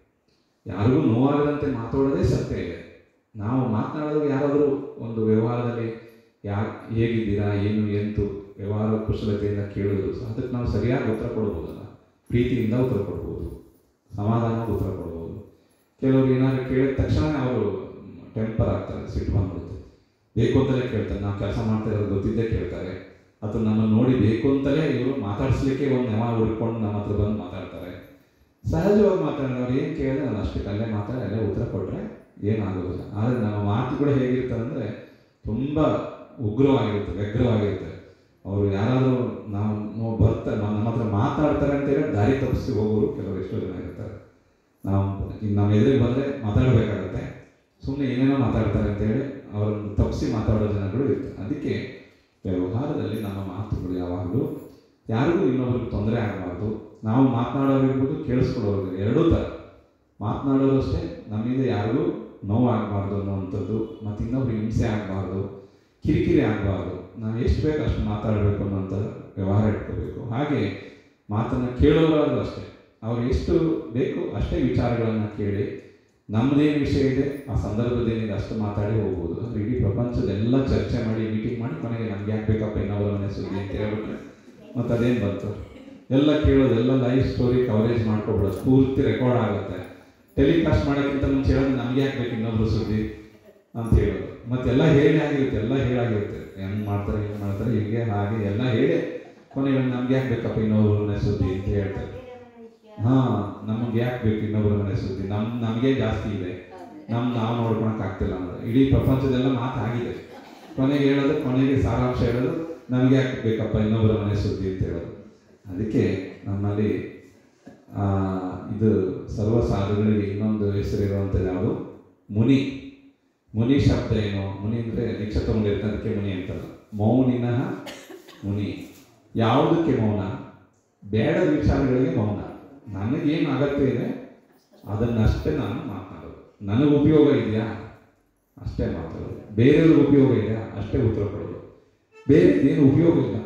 Speaker 1: ಯಾರಿಗೂ ನೋವಾಗದಂತೆ ಮಾತಾಡೋದೇ ಸತ್ಯ ಇದೆ ನಾವು ಮಾತನಾಡೋದು ಯಾರಾದರೂ ಒಂದು ವ್ಯವಹಾರದಲ್ಲಿ ಯಾ ಹೇಗಿದ್ದೀರಾ ಏನು ಎಂತು ವ್ಯವಹಾರ ಕುಶಲತೆಯಿಂದ ಕೇಳೋದು ಸೊ ಅದಕ್ಕೆ ನಾವು ಸರಿಯಾಗಿ ಉತ್ತರ ಕೊಡ್ಬೋದಲ್ಲ ಪ್ರೀತಿಯಿಂದ ಉತ್ತರ ಕೊಡ್ಬೋದು ಸಮಾಧಾನವಾಗಿ ಉತ್ತರ ಕೊಡ್ಬೋದು ಕೆಲವರು ಏನಾದ್ರು ಕೇಳಿದ ತಕ್ಷಣ ಅವರು ಟೆಂಪರ್ ಆಗ್ತಾರೆ ಸಿಟ್ಟು ಬಂದ್ಬಿಡುತ್ತೆ ಬೇಕು ಅಂತಲೇ ಕೇಳ್ತಾರೆ ನಾವು ಕೆಲಸ ಮಾಡ್ತಾ ಇರೋದು ಗೊತ್ತಿದ್ದೇ ಕೇಳ್ತಾರೆ ಅಥವಾ ನಮ್ಮನ್ನು ನೋಡಿ ಬೇಕು ಅಂತಲೇ ಇವರು ಮಾತಾಡಿಸ್ಲಿಕ್ಕೆ ಒಂದು ನೆವ ಹುಡ್ಕೊಂಡು ನಮ್ಮ ಹತ್ರ ಬಂದು ಮಾತಾಡ್ತಾರೆ ಸಹಜವಾಗಿ ಮಾತಾಡಿದವ್ರು ಏನು ಕೇಳಿದ್ರೆ ನಾನು ಅಷ್ಟಕ್ಕೆ ಅಲ್ಲೇ ಮಾತಾಡಿ ಅಲ್ಲೇ ಉತ್ತರ ಕೊಟ್ಟರೆ ಏನಾಗೋದಿಲ್ಲ ಆದರೆ ನಮ್ಮ ಮಾತುಗಳು ಹೇಗಿರ್ತದೆ ಅಂದರೆ ತುಂಬ ಉಗ್ರವಾಗಿರುತ್ತೆ ವ್ಯಗ್ರವಾಗಿರುತ್ತೆ ಅವರು ಯಾರಾದರೂ ನಾವು ನಾವು ಬರ್ತಾರೆ ನಮ್ಮ ಹತ್ರ ಮಾತಾಡ್ತಾರೆ ಅಂತೇಳಿ ದಾರಿ ತಪ್ಪಿಸಿ ಹೋಗೋರು ಕೆಲವರು ಎಷ್ಟೋ ಜನ ಇರ್ತಾರೆ ನಾವು ಈಗ ನಮ್ಮ ಎದುರಿಗೆ ಬಂದರೆ ಮಾತಾಡಬೇಕಾಗತ್ತೆ ಸುಮ್ಮನೆ ಏನೇನೋ ಮಾತಾಡ್ತಾರೆ ಅಂತೇಳಿ ಅವರನ್ನು ತಪ್ಪಿಸಿ ಮಾತಾಡೋ ಜನಗಳು ಇರ್ತಾರೆ ಅದಕ್ಕೆ ವ್ಯವಹಾರದಲ್ಲಿ ನಮ್ಮ ಮಾತುಗಳು ಯಾವಾಗಲೂ ಯಾರಿಗೂ ಇನ್ನೊಬ್ರಿಗೆ ತೊಂದರೆ ಆಗಬಾರ್ದು ನಾವು ಮಾತನಾಡೋರಿರ್ಬೋದು ಕೇಳಿಸ್ಕೊಳ್ಳೋರು ಎರಡೂ ಥರ ಮಾತನಾಡೋರು ಅಷ್ಟೇ ನಮ್ಮಿಂದ ಯಾರಿಗೂ ನೋವಾಗಬಾರ್ದು ಅನ್ನುವಂಥದ್ದು ಮತ್ತು ಇನ್ನೊಬ್ರಿಗೆ ಹಿಂಸೆ ಆಗಬಾರ್ದು ಕಿರಿಕಿರಿ ಆಗಬಾರ್ದು ನಾವು ಎಷ್ಟು ಬೇಕು ಅಷ್ಟು ಮಾತಾಡಬೇಕು ಅನ್ನೋಂಥ ವ್ಯವಹಾರ ಇಟ್ಕೋಬೇಕು ಹಾಗೆ ಮಾತನ್ನು ಕೇಳೋರಾದ್ರೂ ಅಷ್ಟೇ ಅವ್ರು ಎಷ್ಟು ಬೇಕು ಅಷ್ಟೇ ವಿಚಾರಗಳನ್ನು ಕೇಳಿ ನಮ್ಮದೇನು ವಿಷಯ ಇದೆ ಆ ಸಂದರ್ಭದೇನಿದೆ ಅಷ್ಟು ಮಾತಾಡಿ ಹೋಗ್ಬೋದು ಅಂದ್ರೆ ಇಡೀ ಪ್ರಪಂಚದೆಲ್ಲ ಚರ್ಚೆ ಮಾಡಿ ಮೀಟಿಂಗ್ ಮಾಡಿ ಕೊನೆಗೆ ನಮ್ಗೆ ಯಾಕೆ ಬೇಕಪ್ಪ ಇನ್ನೊಬ್ಬರ ಮನೆ ಸುದ್ದಿ ಅಂತ ಹೇಳ್ಬಿಟ್ರೆ ಮತ್ತು ಅದೇನು ಬಂತು ಎಲ್ಲ ಕೇಳೋದು ಎಲ್ಲ ಲೈವ್ ಸ್ಟೋರಿ ಕವರೇಜ್ ಮಾಡ್ಕೊಬಿಡೋದು ಪೂರ್ತಿ ರೆಕಾರ್ಡ್ ಆಗುತ್ತೆ ಟೆಲಿಕಾಸ್ಟ್ ಮಾಡೋಕ್ಕಿಂತ ಮುಂಚೆ ಹೇಳೋದು ನಮ್ಗೆ ಯಾಕೆ ಬೇಕು ಇನ್ನೊಬ್ರು ಸುದ್ದಿ ಅಂತ ಹೇಳೋದು ಮತ್ತೆಲ್ಲ ಹೇಳಿ ಆಗಿರುತ್ತೆ ಎಲ್ಲ ಹೇಳಾಗಿರುತ್ತೆ ಹೆಂಗ್ ಮಾಡ್ತಾರೆ ಹೆಂಗ್ ಮಾಡ್ತಾರೆ ಹೀಗೆ ಹಾಗೆ ಎಲ್ಲ ಹೇಳಿ ಕೊನೆಗೆ ನಮ್ಗೆ ಯಾಕೆ ಬೇಕಪ್ಪ ಇನ್ನೊಬ್ರ ಮನೆ ಸುದ್ದಿ ಅಂತ ಹೇಳ್ತಾರೆ ಹಾ ನಮಗೆ ಯಾಕೆ ಬೇಕು ಇನ್ನೊಬ್ಬರ ಮನೆ ಸುದ್ದಿ ನಮ್ ನಮಗೆ ಜಾಸ್ತಿ ಇದೆ ನಮ್ ನಾವು ನೋಡ್ಕೊಳಕ್ ಆಗ್ತಿಲ್ಲ ಅಂದ್ರೆ ಇಡೀ ಪ್ರಪಂಚದೆಲ್ಲ ಮಾತಾಗಿದೆ ಕೊನೆಗೆ ಹೇಳೋದು ಕೊನೆಗೆ ಸಾರಾಂಶ ಹೇಳೋದು ನಮ್ಗೆ ಯಾಕೆ ಬೇಕಪ್ಪ ಇನ್ನೊಬ್ಬರ ಮನೆ ಸುದ್ದಿ ಅಂತ ಹೇಳೋದು ಅದಕ್ಕೆ ನಮ್ಮಲ್ಲಿ ಆ, ಇದು ಸರ್ವ ಸಾಧುಗಳಿಗೆ ಇನ್ನೊಂದು ಹೆಸರಿರುವಂಥದ್ದು ಯಾವುದು ಮುನಿ ಮುನಿ ಶಬ್ದ ಏನು ಮುನಿ ಅಂದರೆ ದೀಕ್ಷೆ ತಗೊಂಡಿರ್ತಾರೆ ಅದಕ್ಕೆ ಮುನಿ ಅಂತಲ್ಲ ಮೌನಿನಃ ಮುನಿ ಯಾವುದಕ್ಕೆ ಮೌನ ಬೇಡದ ವಿಚಾರಗಳಿಗೆ ಮೌನ ನನಗೇನು ಅಗತ್ಯ ಇದೆ ಅದನ್ನಷ್ಟೇ ನಾನು ಮಾತನಾಡೋದು ನನಗೆ ಉಪಯೋಗ ಇದೆಯಾ ಅಷ್ಟೇ ಮಾತಾಡೋದು ಬೇರೆಯವ್ರಿಗೆ ಉಪಯೋಗ ಇದೆಯಾ ಅಷ್ಟೇ ಉತ್ತರ ಕೊಡೋದು ಬೇರೆ ಏನು ಉಪಯೋಗ ಇಲ್ಲ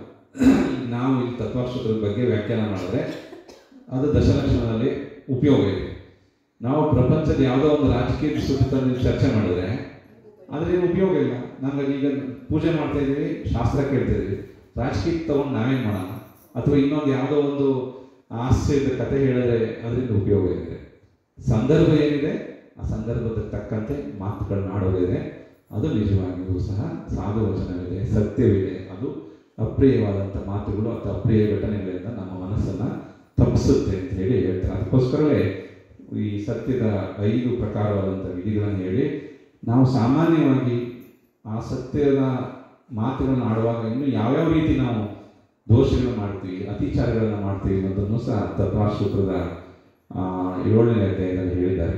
Speaker 1: ನಾವು ಇಲ್ಲಿ ತತ್ವಾಕ್ಷರದ ಬಗ್ಗೆ ವ್ಯಾಖ್ಯಾನ ಮಾಡಿದ್ರೆ ಅದು ದಶಲಕ್ಷಣದಲ್ಲಿ ಉಪಯೋಗ ಇದೆ ನಾವು ಪ್ರಪಂಚದ ಯಾವುದೋ ಒಂದು ರಾಜಕೀಯ ಸುದ್ದಿ ತಂದು ಚರ್ಚೆ ಮಾಡಿದ್ರೆ ಅದ್ರೇನು ಉಪಯೋಗ ಇಲ್ಲ ನಮ್ಗೆ ಈಗ ಪೂಜೆ ಮಾಡ್ತಾ ಇದ್ದೀವಿ ಶಾಸ್ತ್ರ ಕೇಳ್ತಾ ಇದ್ದೀವಿ ರಾಜಕೀಯ ತಗೊಂಡು ನಾವೇನು ಮಾಡೋಣ ಅಥವಾ ಇನ್ನೊಂದು ಯಾವುದೋ ಒಂದು ಹಾಸ್ಯದ ಕತೆ ಹೇಳಿದ್ರೆ ಅದರಿಂದ ಉಪಯೋಗ ಇದೆ ಸಂದರ್ಭ ಏನಿದೆ ಆ ಸಂದರ್ಭದ ತಕ್ಕಂತೆ ಮಾತುಗಳನ್ನ ಆಡೋದಿದೆ ಅದು ನಿಜವಾಗಿಯೂ ಸಹ ಸಾಧು ವಚನವಿದೆ ಸತ್ಯವಿದೆ ಅದು ಅಪ್ರಿಯವಾದಂಥ ಮಾತುಗಳು ಅಥವಾ ಅಪ್ರಿಯ ಘಟನೆಗಳಿಂದ ನಮ್ಮ ಮನಸ್ಸನ್ನು ತಪ್ಪಿಸುತ್ತೆ ಅಂತ ಹೇಳಿ ಹೇಳ್ತಾರೆ ಅದಕ್ಕೋಸ್ಕರವೇ ಈ ಸತ್ಯದ ಐದು ಪ್ರಕಾರವಾದಂಥ ವಿಧಿಗಳನ್ನು ಹೇಳಿ ನಾವು ಸಾಮಾನ್ಯವಾಗಿ ಆ ಸತ್ಯದ ಮಾತುಗಳನ್ನು ಆಡುವಾಗ ಇನ್ನು ಯಾವ್ಯಾವ ರೀತಿ ನಾವು ದೋಷಗಳನ್ನ ಮಾಡ್ತೀವಿ ಅತಿಚಾರಗಳನ್ನ ಮಾಡ್ತೀವಿ ಅನ್ನೋದನ್ನು ಸಹ ತತ್ವಾಸೂತ್ರದ ಆ, ಏಳನೇ ಅಧ್ಯಾಯದಲ್ಲಿ ಹೇಳಿದ್ದಾರೆ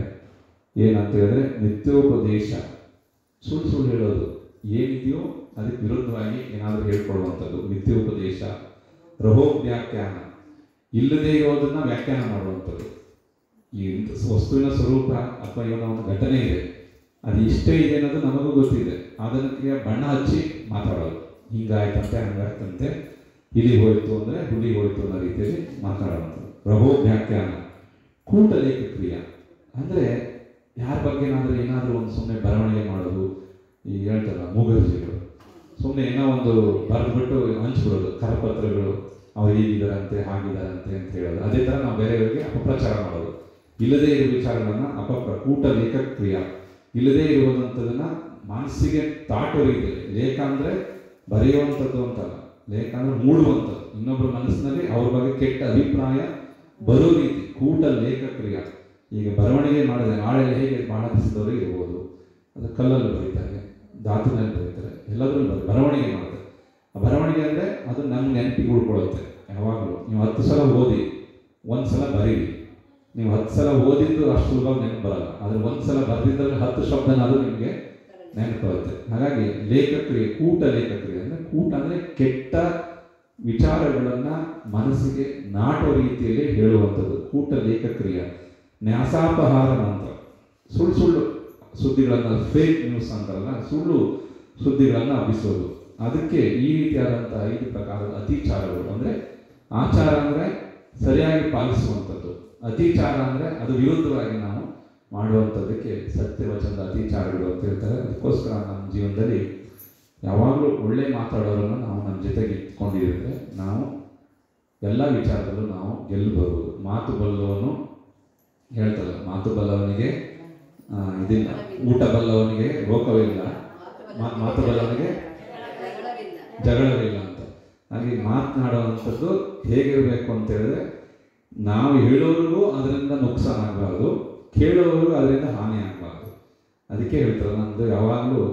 Speaker 1: ಏನಂತ ಹೇಳಿದ್ರೆ ನಿತ್ಯೋಪದೇಶ ಸುಳ್ಳು ಸುಳ್ಳು ಹೇಳೋದು ಏನಿದೆಯೋ ಅದಕ್ಕೆ ವಿರುದ್ಧವಾಗಿ ಏನಾದರೂ ಹೇಳ್ಕೊಳ್ಳುವಂಥದ್ದು ನಿತ್ಯೋಪದೇಶ ರಹೋ ವ್ಯಾಖ್ಯಾನ ಇಲ್ಲದೇ ಇರೋದನ್ನ ವ್ಯಾಖ್ಯಾನ ಮಾಡುವಂಥದ್ದು ಈ ವಸ್ತುವಿನ ಸ್ವರೂಪ ಅಥವಾ ಇವನ ಒಂದು ಘಟನೆ ಇದೆ ಅದು ಇಷ್ಟೇ ಇದೆ ಅನ್ನೋದು ನಮಗೂ ಗೊತ್ತಿದೆ ಅದಕ್ಕೆ ಬಣ್ಣ ಹಚ್ಚಿ ಮಾತಾಡೋದು ಹಿಂಗಾಯ್ತಂತೆ ಹಂಗಾಯ್ತಂತೆ ಇಲಿ ಹೋಯ್ತು ಅಂದರೆ ಹುಲಿ ಹೋಯ್ತು ಅನ್ನೋ ರೀತಿಯಲ್ಲಿ ಮಾತಾಡುವಂಥದ್ದು ರಹೋ ವ್ಯಾಖ್ಯಾನ ಕೂಟಲೇಖ ಕ್ರಿಯೆ ಅಂದರೆ ಯಾರ ಬಗ್ಗೆನಾದರೂ ಏನಾದರೂ ಒಂದು ಸುಮ್ಮನೆ ಬರವಣಿಗೆ ಮಾಡೋದು ಈ ಹೇಳ್ತಾರಲ್ಲ ಮೂಗರ್ಜಿಗಳು ಸುಮ್ಮನೆ ಏನೋ ಒಂದು ಬರೆದ್ಬಿಟ್ಟು ಹಂಚ್ಬಿಡೋದು ಕರಪತ್ರಗಳು ಅವ್ರು ಹೀಗಿದಾರಂತೆ ಹಾಗಿದಾರಂತೆ ಅಂತ ಹೇಳೋದು ಅದೇ ಥರ ನಾವು ಬೇರೆಯವರಿಗೆ ಅಪಪ್ರಚಾರ ಮಾಡೋದು ಇಲ್ಲದೇ ಇರುವ ವಿಚಾರಗಳನ್ನ ಅಪಪ್ರ ಕೂಟ ಲೇಖ ಕ್ರಿಯಾ ಇಲ್ಲದೇ ಇರುವಂಥದ್ದನ್ನ ಮನಸ್ಸಿಗೆ ತಾಟೋ ರೀತಿ ಲೇಖ ಅಂದರೆ ಬರೆಯುವಂಥದ್ದು ಅಂತಲ್ಲ ಲೇಖ ಅಂದರೆ ಮೂಡುವಂಥದ್ದು ಇನ್ನೊಬ್ಬರ ಮನಸ್ಸಿನಲ್ಲಿ ಅವ್ರ ಬಗ್ಗೆ ಕೆಟ್ಟ ಅಭಿಪ್ರಾಯ ಬರೋ ರೀತಿ ಕೂಟ ಲೇಖ ಕ್ರಿಯಾ ಈಗ ಬರವಣಿಗೆ ಮಾಡಿದ್ರೆ ನಾಳೆ ಹೇಗೆ ಬಾಣಸಿದವರು ಇರ್ಬೋದು ಅದು ಕಲ್ಲಲ್ಲಿ ಬರೀತಾರೆ ಧಾತುನಲ್ಲಿ ಬರೀತಾರೆ ಎಲ್ಲದರಲ್ಲೂ ಬರೀ ಬರವಣಿಗೆ ಮಾಡ್ತಾರೆ ಆ ಬರವಣಿಗೆ ಅಂದರೆ ಅದು ನಮ್ಮ ನೆನಪಿಗೆ ಉಳ್ಕೊಳ್ಳುತ್ತೆ ಯಾವಾಗಲೂ ನೀವು ಹತ್ತು ಸಲ ಓದಿ ಒಂದು ಸಲ ಬರೀರಿ ನೀವು ಹತ್ತು ಸಲ ಓದಿದ್ದು ಅಷ್ಟು ಸುಲಭ ನೆನಪು ಬರಲ್ಲ ಆದರೆ ಒಂದು ಸಲ ಬರೆದಿದ್ದಲ್ಲಿ ಹತ್ತು ಶಬ್ದನಾದರೂ ನಿಮಗೆ ನೆನಪು ಬರುತ್ತೆ ಹಾಗಾಗಿ ಲೇಖಕ್ರಿಯೆ ಕೂಟ ಲೇಖಕ್ರಿಯೆ ಅಂದರೆ ಕೂಟ ಅಂದರೆ ಕೆಟ್ಟ ವಿಚಾರಗಳನ್ನು ಮನಸ್ಸಿಗೆ ನಾಟೋ ರೀತಿಯಲ್ಲಿ ಹೇಳುವಂಥದ್ದು ಕೂಟ ಲೇಖಕ್ರಿಯೆ ನ್ಯಾಸಾಪಹಾರ ಮಂತ್ರ ಸುಳ್ಳು ಸುಳ್ಳು ಸುದ್ದಿಗಳನ್ನು ಫೇಕ್ ನ್ಯೂಸ್ ಅಂತಾರಲ್ಲ ಸುಳ್ಳು ಸುದ್ದಿಗಳನ್ನು ಹಬ್ಬಿಸೋದು ಅದಕ್ಕೆ ಈ ರೀತಿಯಾದಂಥ ಐದು ಪ್ರಕಾರದ ಅತಿಚಾರಗಳು ಅಂದರೆ ಆಚಾರ ಅಂದರೆ ಸರಿಯಾಗಿ ಪಾಲಿಸುವಂಥದ್ದು ಅತಿಚಾರ ಅಂದರೆ ಅದು ವಿರುದ್ಧವಾಗಿ ನಾವು ಮಾಡುವಂಥದ್ದಕ್ಕೆ ಸತ್ಯವಚನದ ಅತಿಚಾರಗಳು ಅಂತ ಹೇಳ್ತಾರೆ ಅದಕ್ಕೋಸ್ಕರ ನಮ್ಮ ಜೀವನದಲ್ಲಿ ಯಾವಾಗಲೂ ಒಳ್ಳೆ ಮಾತಾಡೋರನ್ನು ನಾವು ನಮ್ಮ ಜೊತೆಗೆ ಇಟ್ಕೊಂಡಿದ್ರೆ ನಾವು ಎಲ್ಲ ವಿಚಾರದಲ್ಲೂ ನಾವು ಗೆಲ್ಲಬಹುದು ಮಾತು ಬಲ್ಲವನು ಹೇಳ್ತಾರೆ ಮಾತು ಬಲ್ಲವನಿಗೆ ಆ, ಇದಿಲ್ಲ ಊಟ ಬಲ್ಲವನಿಗೆ ರೋಗವಿಲ್ಲ ಮಾ- ಮಾತು ಬಲ್ಲವನಿಗೆ ಜಗಳವಿಲ್ಲ ಅಂತ ಹಾಗೆ ಮಾತನಾಡುವಂಥದ್ದು ಹೇಗಿರಬೇಕು ಅಂತ ಹೇಳಿದ್ರೆ ನಾವು ಹೇಳೋರಿಗೂ ಅದರಿಂದ ನುಕ್ಸಾನ ಆಗಬಾರ್ದು ಕೇಳೋರಿಗೂ ಅದರಿಂದ ಹಾನಿ ಆಗಬಾರ್ದು ಅದಕ್ಕೆ ಹೇಳ್ತಾರೆ ನಮ್ಮದು ಯಾವಾಗಲೂ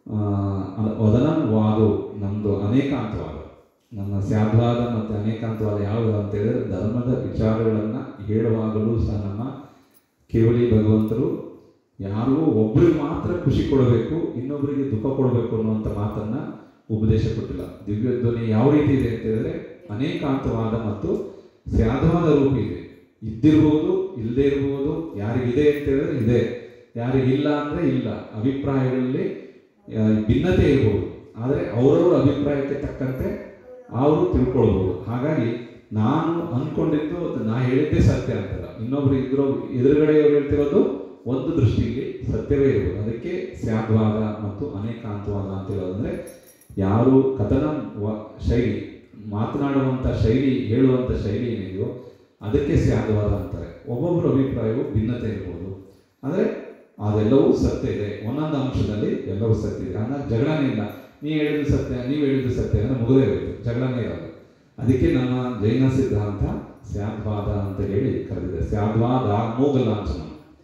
Speaker 1: ವದನಂ ವಾದು ನಮ್ಮದು ಅನೇಕಾಂತವಾದ ನನ್ನ ಸ್ಯಾದ್ವಾದ ಮತ್ತು ಅನೇಕಾಂತವಾದ ಯಾವುದು ಅಂತ ಹೇಳಿದ್ರೆ ಧರ್ಮದ ವಿಚಾರಗಳನ್ನು ಹೇಳುವಾಗಲೂ ಸಹ ನಮ್ಮ ಕೇವಲಿ ಭಗವಂತರು ಯಾರಿಗೂ ಒಬ್ರಿಗೆ ಮಾತ್ರ ಖುಷಿ ಕೊಡಬೇಕು ಇನ್ನೊಬ್ಬರಿಗೆ ದುಃಖ ಕೊಡಬೇಕು ಅನ್ನುವಂಥ ಮಾತನ್ನ ಉಪದೇಶ ಕೊಟ್ಟಿಲ್ಲ ದಿವ್ಯ ಧ್ವನಿ ಯಾವ ರೀತಿ ಇದೆ ಅಂತ ಹೇಳಿದ್ರೆ ಅನೇಕಾಂತವಾದ ಮತ್ತು ಸ್ಯಾದವಾದ ರೂಪ ಇದೆ ಇದ್ದಿರ್ಬೋದು ಇಲ್ಲದೆ ಇರ್ಬೋದು ಯಾರಿಗಿದೆ ಅಂತ ಹೇಳಿದ್ರೆ ಇದೆ ಯಾರಿಗಿಲ್ಲ ಅಂದ್ರೆ ಇಲ್ಲ ಅಭಿಪ್ರಾಯಗಳಲ್ಲಿ ಆ, ಭಿನ್ನತೆ ಇರ್ಬೋದು ಆದರೆ ಅವರವರ ಅಭಿಪ್ರಾಯಕ್ಕೆ ತಕ್ಕಂತೆ ಅವರು ತಿಳ್ಕೊಳ್ಬೋದು ಹಾಗಾಗಿ ನಾನು ಅನ್ಕೊಂಡಿದ್ದು ಅದು ನಾ ಹೇಳಿದ್ದೇ ಸತ್ಯ ಅಂತಲ್ಲ ಇನ್ನೊಬ್ರು ಇದ್ರೋ ಎದುರುಗಡೆಯವರು ಹೇಳ್ತಿರೋದು ಒಂದು ದೃಷ್ಟಿಯಲ್ಲಿ ಸತ್ಯವೇ ಇರ್ಬೋದು ಅದಕ್ಕೆ ಸ್ಯಾದ್ವಾದ ಮತ್ತು ಅನೇಕಾಂತವಾದ ಅಂತ ಹೇಳೋದಂದ್ರೆ ಯಾರು ಕಥನ ವ- ಶೈಲಿ ಮಾತನಾಡುವಂಥ ಶೈಲಿ ಹೇಳುವಂಥ ಶೈಲಿ ಏನಿದೆಯೋ ಅದಕ್ಕೆ ಸ್ಯಾದ್ವಾದ ಅಂತಾರೆ ಒಬ್ಬೊಬ್ಬರ ಅಭಿಪ್ರಾಯವು ಭಿನ್ನತೆ ಇರ್ಬೋದು ಅಂದರೆ ಅದೆಲ್ಲವೂ ಸತ್ಯ ಇದೆ ಒಂದೊಂದು ಅಂಶದಲ್ಲಿ ಎಲ್ಲವೂ ಸತ್ಯ ಇದೆ ಹಂಗಾಗಿ ಜಗಳನೇ ಇಲ್ಲ ನೀ ಹೇಳಿದ್ದು ಸತ್ಯ ನೀವು ಹೇಳಿದ್ದು ಸತ್ಯ ಅಂದರೆ ಮುಗದೇ ಹೋಯ್ತು ಜಗಳನೇ ಇರಲ್ಲ ಅದಕ್ಕೆ ನಮ್ಮ ಜೈನ ಸಿದ್ಧಾಂತ ಸ್ಯಾದ್ವಾದ ಅಂತ ಹೇಳಿ ಕರೆದಿದೆ ಸ್ಯಾದ್ವಾದ ಮೂಗಲಾಂಛನ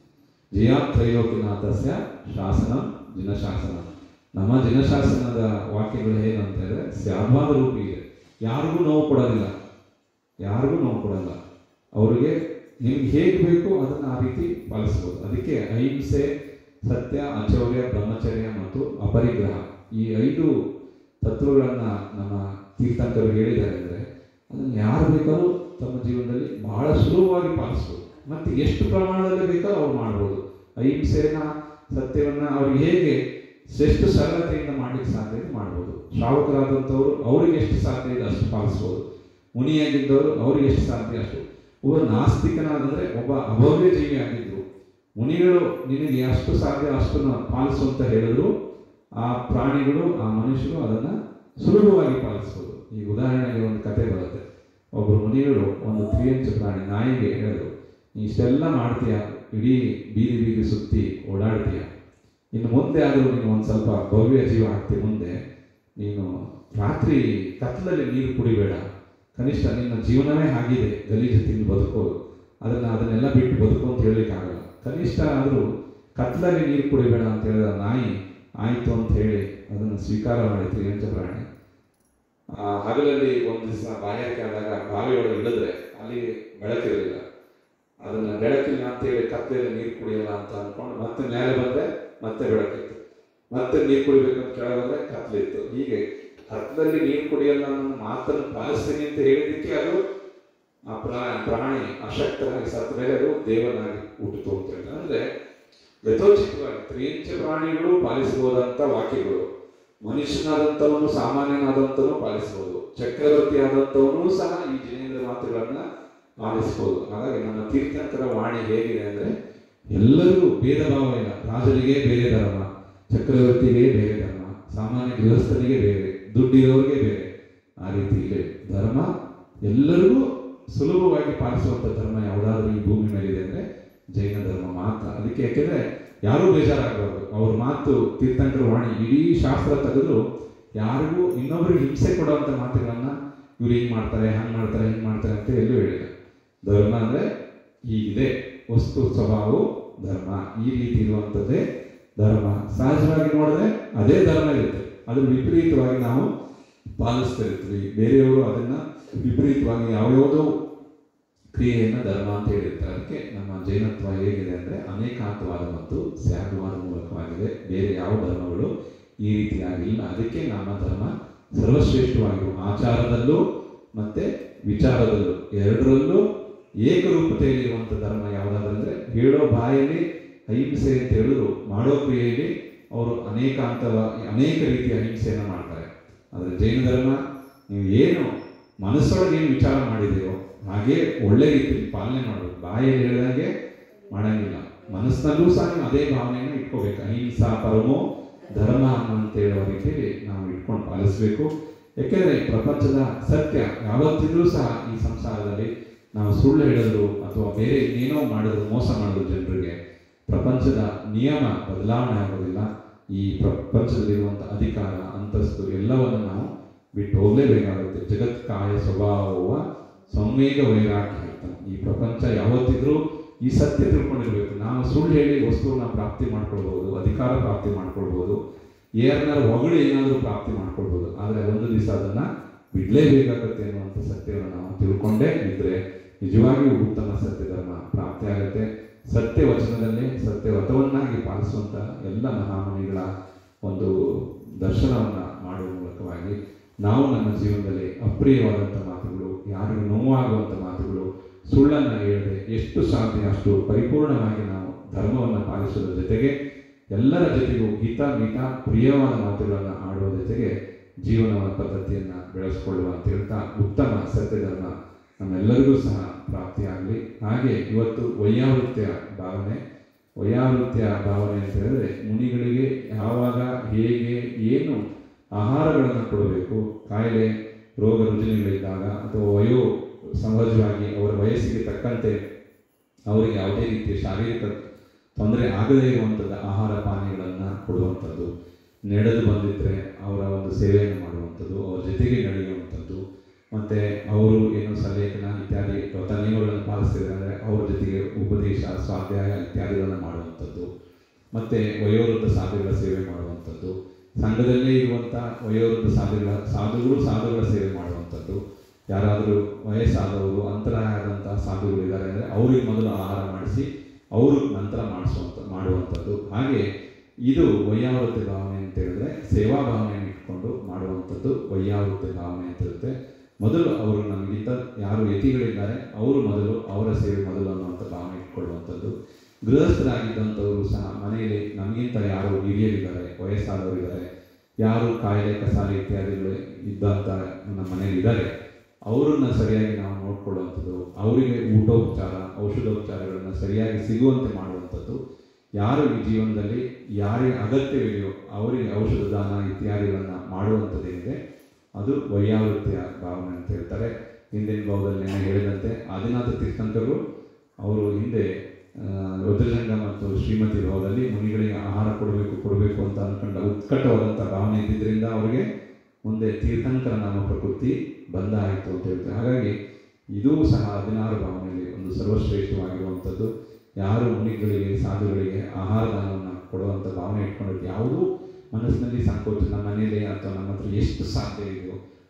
Speaker 1: ಜಯಾತ್ರಯೋಕಿನಾಥಸ್ಯ ಶಾಸನ ಜಿನಶಾಸನ ನಮ್ಮ ಜಿನಶಾಸನದ ವಾಕ್ಯಗಳು ಏನಂತ ಹೇಳಿದ್ರೆ ಸ್ಯಾದ್ವಾದ ರೂಪಿ ಇದೆ ಯಾರಿಗೂ ನೋವು ಕೊಡೋದಿಲ್ಲ ಯಾರಿಗೂ ನೋವು ಕೊಡಲ್ಲ ಅವರಿಗೆ ನಿಮ್ಗೆ ಹೇಗೆ ಬೇಕು ಅದನ್ನು ಆ ರೀತಿ ಪಾಲಿಸ್ಬೋದು ಅದಕ್ಕೆ ಅಹಿಂಸೆ ಸತ್ಯ ಅಚೌರ್ಯ ಬ್ರಹ್ಮಚರ್ಯ ಮತ್ತು ಅಪರಿಗ್ರಹ ಈ ಐದು ತತ್ವಗಳನ್ನು ನಮ್ಮ ತೀರ್ಥಂಕರು ಹೇಳಿದ್ದಾರೆ ಅಂದರೆ ಅದನ್ನು ಯಾರು ಬೇಕಾದ್ರೂ ತಮ್ಮ ಜೀವನದಲ್ಲಿ ಬಹಳ ಸುಲಭವಾಗಿ ಪಾಲಿಸ್ಬೋದು ಮತ್ತು ಎಷ್ಟು ಪ್ರಮಾಣದಲ್ಲಿ ಬೇಕಾದ್ರೂ ಅವ್ರು ಮಾಡ್ಬೋದು ಅಹಿಂಸೆನ ಸತ್ಯವನ್ನು ಅವ್ರಿಗೆ ಹೇಗೆ ಎಷ್ಟು ಸರಳತೆಯಿಂದ ಮಾಡ್ಲಿಕ್ಕೆ ಸಾಧ್ಯ ಇದೆ ಮಾಡ್ಬೋದು ಶ್ರಾವಕರಾದಂಥವ್ರು ಅವ್ರಿಗೆ ಎಷ್ಟು ಸಾಧ್ಯ ಇದೆ ಅಷ್ಟು ಪಾಲಿಸ್ಬೋದು ಮುನಿಯಾಗಿದ್ದವರು ಅವ್ರಿಗೆ ಎಷ್ಟು ಸಾಧ್ಯ ಅಷ್ಟು ಒಬ್ಬ ನಾಸ್ತಿಕನಾದಂದ್ರೆ ಒಬ್ಬ ಅಭವ್ಯ ಜೀವಿ ಆಗಿದ್ರು ಮುನಿಗಳು ನಿನಗೆ ಎಷ್ಟು ಸಾಧ್ಯ ಅಷ್ಟನ್ನು ಪಾಲಿಸು ಅಂತ ಹೇಳಿದ್ರು ಆ ಪ್ರಾಣಿಗಳು ಆ ಮನುಷ್ಯರು ಅದನ್ನ ಸುಲಭವಾಗಿ ಪಾಲಿಸ್ಬೋದು ಈ ಉದಾಹರಣೆಗೆ ಒಂದು ಕತೆ ಬರುತ್ತೆ ಒಬ್ಬರು ಮುನಿಗಳು ಒಂದು ತ್ರಿಯಂಚ ಪ್ರಾಣಿ ನಾಯಿಗೆ ಹೇಳಿದ್ರು ನೀ ಇಷ್ಟೆಲ್ಲ ಮಾಡ್ತೀಯ ಇಡೀ ಬೀದಿ ಬೀದಿ ಸುತ್ತಿ ಓಡಾಡ್ತೀಯ ಇನ್ನು ಮುಂದೆ ಆದರೂ ನೀನು ಒಂದು ಸ್ವಲ್ಪ ಭವ್ಯ ಜೀವ ಆಗ್ತಿ ಮುಂದೆ ನೀನು ರಾತ್ರಿ ಕತ್ತಲಲ್ಲಿ ನೀರು ಕುಡಿಬೇಡ ಕನಿಷ್ಠ ನಿನ್ನ ಜೀವನವೇ ಆಗಿದೆ ಗಲೀಜು ತಿಂದು ಬದುಕೋದು ಅದನ್ನು ಅದನ್ನೆಲ್ಲ ಬಿಟ್ಟು ಬದುಕು ಅಂತ ಹೇಳಲಿಕ್ಕಾಗಲ್ಲ ಕನಿಷ್ಠ ಆದರೂ ಕತ್ಲಲ್ಲಿ ನೀರು ಕುಡಿಬೇಡ ಅಂತ ಹೇಳಿದ ನಾಯಿ ಆಯಿತು ಅಂತ ಹೇಳಿ ಅದನ್ನು ಸ್ವೀಕಾರ ಮಾಡಿತು ಎಂಚ ಪ್ರಾಣಿ ಆ, ಹಗಲಲ್ಲಿ ಒಂದು ದಿವಸ ಬಾಯಾರಿಕೆ ಆದಾಗ ಬಾವಿಯೊಳಗೆ ಇಳಿದ್ರೆ ಅಲ್ಲಿ ಬೆಳಕಿರಲಿಲ್ಲ ಅದನ್ನ ಬೆಳಕಿಲ್ಲ ಅಂತೇಳಿ ಕತ್ತಲೆಯಲ್ಲಿ ನೀರು ಕುಡಿಯಲ್ಲ ಅಂತ ಅನ್ಕೊಂಡು ಮತ್ತೆ ಮೇಲೆ ಬಂದ್ರೆ ಮತ್ತೆ ಬೆಳಕಿತ್ತು ಮತ್ತೆ ನೀರು ಕುಡಿಬೇಕಂತ ಕೆಳಗೆ ಬಂದ್ರೆ ಕತ್ಲಿತ್ತು ಹೀಗೆ ಕತ್ಲಲ್ಲಿ ನೀರು ಕುಡಿಯಲ್ಲ ಅನ್ನೋ ಮಾತನ್ನು ಪಾಲಿಸ್ತೀನಿ ಅಂತ ಹೇಳಿದ್ದಕ್ಕೆ ಅದು ಆ ಪ್ರಾ- ಪ್ರಾಣಿ ಅಶಕ್ತನಾಗಿ ಸತ್ತ ಮೇಲೆ ಅದು ದೇವನಾಗಿ ಹುಟ್ಟಿತು ಅಂತ ಹೇಳಿ ಅಂದ್ರೆ ಯಥೋಚಿತವಾಗಿ ತ್ರಿಯಂಚ ಪ್ರಾಣಿಗಳು ಪಾಲಿಸಬಹುದಂತ ವಾಕ್ಯಗಳು ಮನುಷ್ಯನಾದಂಥವನು ಸಾಮಾನ್ಯನಾದಂಥವನು ಪಾಲಿಸಬಹುದು ಚಕ್ರವರ್ತಿ ಆದಂಥವನು ಸಹ ಈ ಜಿನೇಂದ್ರ ಮಾತುಗಳನ್ನ ಪಾಲಿಸಬಹುದು ಹಾಗಾಗಿ ನಮ್ಮ ತೀರ್ಥಂಕರ ವಾಣಿ ಹೇಗಿದೆ ಅಂದ್ರೆ ಎಲ್ಲರಿಗೂ ಭೇದ ಭಾವ ಇಲ್ಲ ರಾಜನಿಗೆ ಬೇರೆ ಧರ್ಮ ಚಕ್ರವರ್ತಿಗೆ ಬೇರೆ ಧರ್ಮ ಸಾಮಾನ್ಯ ಗೃಹಸ್ಥನಿಗೆ ಬೇರೆ ದುಡ್ಡಿರೋರಿಗೆ ಬೇರೆ ಆ ರೀತಿ ಇದೆ ಧರ್ಮ ಎಲ್ಲರಿಗೂ ಸುಲಭವಾಗಿ ಪಾಲಿಸುವಂತ ಧರ್ಮ ಯಾವುದಾದ್ರೂ ಈ ಭೂಮಿ ಮೇಲಿದೆ ಅಂದ್ರೆ ಜೈನ ಧರ್ಮ ಮಾತ್ರ ಅದಕ್ಕೆ ಯಾಕೆಂದ್ರೆ ಯಾರೂ ಬೇಜಾರಾಗಬಾರ್ದು ಅವ್ರ ಮಾತು ತೀರ್ಥಂಕರ ವಾಣಿ ಇಡೀ ಶಾಸ್ತ್ರ ತೆಗೆದು ಯಾರಿಗೂ ಇನ್ನೊಬ್ಬರಿಗೆ ಹಿಂಸೆ ಕೊಡುವಂತ ಮಾತುಗಳನ್ನ ಇವ್ರು ಹಿಂಗ್ ಮಾಡ್ತಾರೆ ಹಂಗ್ ಮಾಡ್ತಾರೆ ಹಿಂಗ್ ಮಾಡ್ತಾರೆ ಅಂತ ಎಲ್ಲೂ ಹೇಳಿಲ್ಲ ಧರ್ಮ ಅಂದ್ರೆ ಹೀಗಿದೆ ವಸ್ತು ಸ್ವಭಾವವು ಧರ್ಮ ಈ ರೀತಿ ಇರುವಂಥದ್ದೇ ಧರ್ಮ ಸಹಜವಾಗಿ ನೋಡಿದ್ರೆ ಅದೇ ಧರ್ಮ ಇರುತ್ತೆ ಅದ್ರ ವಿಪರೀತವಾಗಿ ನಾವು ಪಾಲಿಸ್ತಾ ಇರ್ತೀವಿ ಬೇರೆಯವರು ಅದನ್ನ ವಿಪರೀತವಾಗಿ ಯಾವ್ಯಾವುದೋ ಕ್ರಿಯೆಯನ್ನ ಧರ್ಮ ಅಂತ ಹೇಳಿರ್ತಾರೆ ಅದಕ್ಕೆ ನಮ್ಮ ಜೈನತ್ವ ಹೇಗಿದೆ ಅಂದ್ರೆ ಅನೇಕಾಂತವಾದ ಮತ್ತು ಸ್ಯಾಗವಾದ ಮೂಲಕವಾಗಿದೆ ಬೇರೆ ಯಾವ ಧರ್ಮಗಳು ಈ ರೀತಿಯಾಗಿಲ್ಲ ಅದಕ್ಕೆ ನಮ್ಮ ಧರ್ಮ ಸರ್ವಶ್ರೇಷ್ಠವಾಗಿರುವ ಆಚಾರದಲ್ಲೂ ಮತ್ತೆ ವಿಚಾರದಲ್ಲೂ ಎರಡರಲ್ಲೂ ಏಕರೂಪತೆಯಲ್ಲಿರುವಂಥ ಧರ್ಮ ಯಾವುದಾದ್ರಂದ್ರೆ ಹೇಳೋ ಬಾಯಲ್ಲಿ ಅಹಿಂಸೆ ಅಂತ ಹೇಳಿದ್ರು ಮಾಡೋ ಕ್ರಿಯೆಯಲ್ಲಿ ಅವರು ಅನೇಕಾಂತವಾಗಿ ಅನೇಕ ರೀತಿಯ ಅಹಿಂಸೆಯನ್ನು ಮಾಡ್ತಾರೆ ಆದರೆ ಜೈನ ಧರ್ಮ ನೀವು ಏನು ಮನಸ್ಸೊಳಗೆ ಏನು ವಿಚಾರ ಮಾಡಿದ್ದೀರೋ ಹಾಗೆ ಒಳ್ಳೆ ರೀತಿಯಲ್ಲಿ ಪಾಲನೆ ಮಾಡಬೇಕು ಬಾಯಲ್ಲಿ ಹೇಳಿದಾಗೆ ಮಾಡಂಗಿಲ್ಲ ಮನಸ್ಸಿನಲ್ಲೂ ಸಹ ನೀವು ಅದೇ ಭಾವನೆಯನ್ನು ಇಟ್ಕೋಬೇಕು ಅಹಿಂಸಾ ಪರಮೋ ಧರ್ಮ ಅಂತ ಹೇಳುವ ರೀತಿಯಲ್ಲಿ ನಾವು ಇಟ್ಕೊಂಡು ಪಾಲಿಸಬೇಕು ಯಾಕೆಂದ್ರೆ ಈ ಪ್ರಪಂಚದ ಸತ್ಯ ಯಾವತ್ತಿದ್ರೂ ಸಹ ಈ ಸಂಸಾರದಲ್ಲಿ ನಾವು ಸುಳ್ಳು ಹೇಳೋದು ಅಥವಾ ಬೇರೆ ಇನ್ನೇನೋ ಮಾಡೋದು ಮೋಸ ಮಾಡೋದು ಜನರಿಗೆ ಪ್ರಪಂಚದ ನಿಯಮ ಬದಲಾವಣೆ ಆಗೋದಿಲ್ಲ ಈ ಪ್ರಪಂಚದಲ್ಲಿರುವಂಥ ಅಧಿಕಾರ ಅಂತಸ್ತು ಎಲ್ಲವನ್ನು ನಾವು ಬಿಟ್ಟು ಹೋಗಲೇಬೇಕಾಗುತ್ತೆ ಜಗತ್ಕಾಯ ಸ್ವಭಾವವ ಸಂವೇಗ ವೈರಾಗ್ಯ ಅಂತ ಈ ಪ್ರಪಂಚ ಯಾವತ್ತಿದ್ರೂ ಈ ಸತ್ಯ ತಿಳ್ಕೊಂಡಿರ್ಬೇಕು ನಾವು ಸುಳ್ಳು ಹೇಳಿ ವಸ್ತುವನ್ನ ಪ್ರಾಪ್ತಿ ಮಾಡ್ಕೊಳ್ಬಹುದು ಅಧಿಕಾರ ಪ್ರಾಪ್ತಿ ಮಾಡ್ಕೊಳ್ಬಹುದು ಏರ್ನಾರ ಹೊಗಳು ಏನಾದರೂ ಪ್ರಾಪ್ತಿ ಮಾಡ್ಕೊಳ್ಬಹುದು ಆದರೆ ಒಂದು ದಿವಸ ಅದನ್ನ ಬಿಡ್ಲೇಬೇಕಾಗತ್ತೆ ಅನ್ನುವಂಥ ಸತ್ಯವನ್ನು ನಾವು ತಿಳ್ಕೊಂಡೇ ಇದ್ರೆ ನಿಜವಾಗಿಯೂ ಉತ್ತಮ ಸತ್ಯ ಧರ್ಮ ಪ್ರಾಪ್ತಿ ಆಗುತ್ತೆ ಸತ್ಯ ವಚನದಲ್ಲೇ ಸತ್ಯ ವ್ರತವನ್ನಾಗಿ ಪಾಲಿಸುವಂತ ಎಲ್ಲ ಮಹಾಮನಿಗಳ ಒಂದು ದರ್ಶನವನ್ನ ಮಾಡುವ ಮೂಲಕವಾಗಿ ನಾವು ನಮ್ಮ ಜೀವನದಲ್ಲಿ ಅಪ್ರಿಯವಾದಂಥ ಮಾತುಗಳು ಯಾರಿಗೂ ನೋವಾಗುವಂಥ ಮಾತುಗಳು ಸುಳ್ಳನ್ನು ಹೇಳದೆ ಎಷ್ಟು ಸಾಧ್ಯ ಅಷ್ಟು ಪರಿಪೂರ್ಣವಾಗಿ ನಾವು ಧರ್ಮವನ್ನು ಪಾಲಿಸುವುದರ ಜೊತೆಗೆ ಎಲ್ಲರ ಜೊತೆಗೂ ಹಿತ ಮಿತ ಪ್ರಿಯವಾದ ಮಾತುಗಳನ್ನು ಆಡುವ ಜೊತೆಗೆ ಜೀವನ ಪದ್ಧತಿಯನ್ನು ಬೆಳೆಸ್ಕೊಳ್ಳುವ ಅಂತ ಹೇಳ್ತಾ ಉತ್ತಮ ಸತ್ಯ ಧರ್ಮ ನಮ್ಮೆಲ್ಲರಿಗೂ ಸಹ ಪ್ರಾಪ್ತಿಯಾಗಲಿ ಹಾಗೆ ಇವತ್ತು ವೈಯಾವೃತ್ಯ ಭಾವನೆ ವೈಯಾವೃತ್ಯ ಭಾವನೆ ಅಂತ ಹೇಳಿದ್ರೆ ಮುನಿಗಳಿಗೆ ಯಾವಾಗ ಹೇಗೆ ಏನು ಆಹಾರಗಳನ್ನು ಕೊಡಬೇಕು ಕಾಯಿಲೆ ರೋಗ ರುಜಿನಗಳಿದ್ದಾಗ ಅಥವಾ ವಯೋ ಸಹಜವಾಗಿ ಅವರ ವಯಸ್ಸಿಗೆ ತಕ್ಕಂತೆ ಅವರಿಗೆ ಯಾವುದೇ ರೀತಿಯ ಶಾರೀರಿಕ ತೊಂದರೆ ಆಗದೇ ಇರುವಂಥದ್ದು ಆಹಾರ ಪಾನೀಯಗಳನ್ನು ಕೊಡುವಂಥದ್ದು ನಡೆದು ಬಂದಿದ್ದರೆ ಅವರ ಒಂದು ಸೇವೆಯನ್ನು ಮಾಡುವಂಥದ್ದು ಅವರ ಜೊತೆಗೆ ನಡೆಯುವಂಥದ್ದು ಮತ್ತು ಅವರು ಏನು ಸಲೇಖನ ಇತ್ಯಾದಿ ವ್ರತ ನಿಯಮಗಳನ್ನು ಪಾಲಿಸ್ತಿದ್ದಾರೆ ಅಂದರೆ ಅವರ ಜೊತೆಗೆ ಉಪದೇಶ ಸ್ವಾಧ್ಯಾಯ ಇತ್ಯಾದಿಗಳನ್ನು ಮಾಡುವಂಥದ್ದು ಮತ್ತು ವಯೋವೃದ್ಧ ಸಾಧುಗಳ ಸೇವೆ ಮಾಡುವಂಥದ್ದು ಸಂಘದಲ್ಲೇ ಇರುವಂಥ ವಯೋವೃದ್ಧ ಸಾಧುಗಳ ಸಾಧುಗಳು ಸಾಧುಗಳ ಸೇವೆ ಮಾಡುವಂಥದ್ದು ಯಾರಾದರೂ ವಯಸ್ಸಾದವರು ಅಂತರಾಯ ಆದಂಥ ಸಾಧುಗಳು ಇದ್ದಾರೆ ಅಂದರೆ ಅವ್ರಿಗೆ ಮೊದಲು ಆಹಾರ ಮಾಡಿಸಿ ಅವರು ನಂತರ ಮಾಡಿಸುವಂಥ ಮಾಡುವಂಥದ್ದು ಹಾಗೆ ಇದು ವೈಯಾವೃತ್ತಿ ಭಾವನೆ ಅಂತ ಹೇಳಿದ್ರೆ ಸೇವಾ ಭಾವನೆಯನ್ನು ಇಟ್ಕೊಂಡು ಮಾಡುವಂಥದ್ದು ವೈಯಾವೃತ್ತಿ ಭಾವನೆ ಅಂತ ಇರುತ್ತೆ ಮೊದಲು ಅವರು ನಮಗಿಂತ ಯಾರು ಯತಿಗಳಿದ್ದಾರೆ ಅವರು ಮೊದಲು ಅವರ ಸೇವೆ ಮೊದಲು ಅನ್ನುವಂಥ ಭಾವನೆ ಇಟ್ಕೊಳ್ಳುವಂಥದ್ದು ಗೃಹಸ್ಥರಾಗಿದ್ದಂಥವರು ಸಹ ಮನೆಯಲ್ಲಿ ನಮಗಿಂತ ಯಾರು ಹಿರಿಯರಿದ್ದಾರೆ ವಯಸ್ಸಾದವರಿದ್ದಾರೆ ಯಾರು ಕಾಯಿಲೆ ಕಸಾಲೆ ಇತ್ಯಾದಿಗಳು ಇದ್ದಂಥ ನಮ್ಮ ಮನೆಯಲ್ಲಿ ಇದ್ದಾರೆ ಅವರನ್ನ ಸರಿಯಾಗಿ ನಾವು ನೋಡ್ಕೊಳ್ಳುವಂಥದ್ದು ಅವರಿಗೆ ಊಟೋಪಚಾರ ಔಷಧೋಪಚಾರಗಳನ್ನು ಸರಿಯಾಗಿ ಸಿಗುವಂತೆ ಮಾಡುವಂಥದ್ದು ಯಾರು ಈ ಜೀವನದಲ್ಲಿ ಯಾರಿಗೆ ಅಗತ್ಯವಿದೆಯೋ ಅವರಿಗೆ ಔಷಧ ದಾನ ಇತ್ಯಾದಿಗಳನ್ನು ಮಾಡುವಂಥದ್ದೇನಿದೆ ಅದು ವೈಯಾವೃತ್ತಿಯ ಭಾವನೆ ಅಂತ ಹೇಳ್ತಾರೆ ಹಿಂದಿನ ಭಾವದಲ್ಲಿ ನಾನು ಹೇಳಿದಂತೆ ಆದಿನಾಥ ತೀರ್ಥಂಕರು ಅವರು ಹಿಂದೆ ಆ, ರುದ್ರಜಂಗ ಮತ್ತು ಶ್ರೀಮತಿ ಭಾವದಲ್ಲಿ ಮುನಿಗಳಿಗೆ ಆಹಾರ ಕೊಡಬೇಕು ಕೊಡಬೇಕು ಅಂತ ಅನ್ಕೊಂಡ ಉತ್ಕಟವಾದಂಥ ಭಾವನೆ ಇದ್ದಿದ್ದರಿಂದ ಅವರಿಗೆ ಮುಂದೆ ತೀರ್ಥಂಕರ ನಾಮ ಪ್ರಕೃತಿ ಬಂದ ಆಯಿತು ಅಂತ ಹೇಳ್ತಾರೆ ಹಾಗಾಗಿ ಇದೂ ಸಹ ಹದಿನಾರು ಭಾವನೆಯಲ್ಲಿ ಒಂದು ಸರ್ವಶ್ರೇಷ್ಠವಾಗಿರುವಂಥದ್ದು ಯಾರು ಮುನಿಗಳಿಗೆ ಸಾಧುಗಳಿಗೆ ಆಹಾರ ದಾನವನ್ನು ಕೊಡುವಂಥ ಭಾವನೆ ಇಟ್ಕೊಂಡಿದ್ದು ಯಾವುದೂ ಮನಸ್ಸಿನಲ್ಲಿ ಸಂಕೋಚ ನಮ್ಮ ಮನೇಲಿ ಅಥವಾ ನಮ್ಮ ಹತ್ರ ಎಷ್ಟು ಸಾಧ್ಯ ಇದೆಯೋ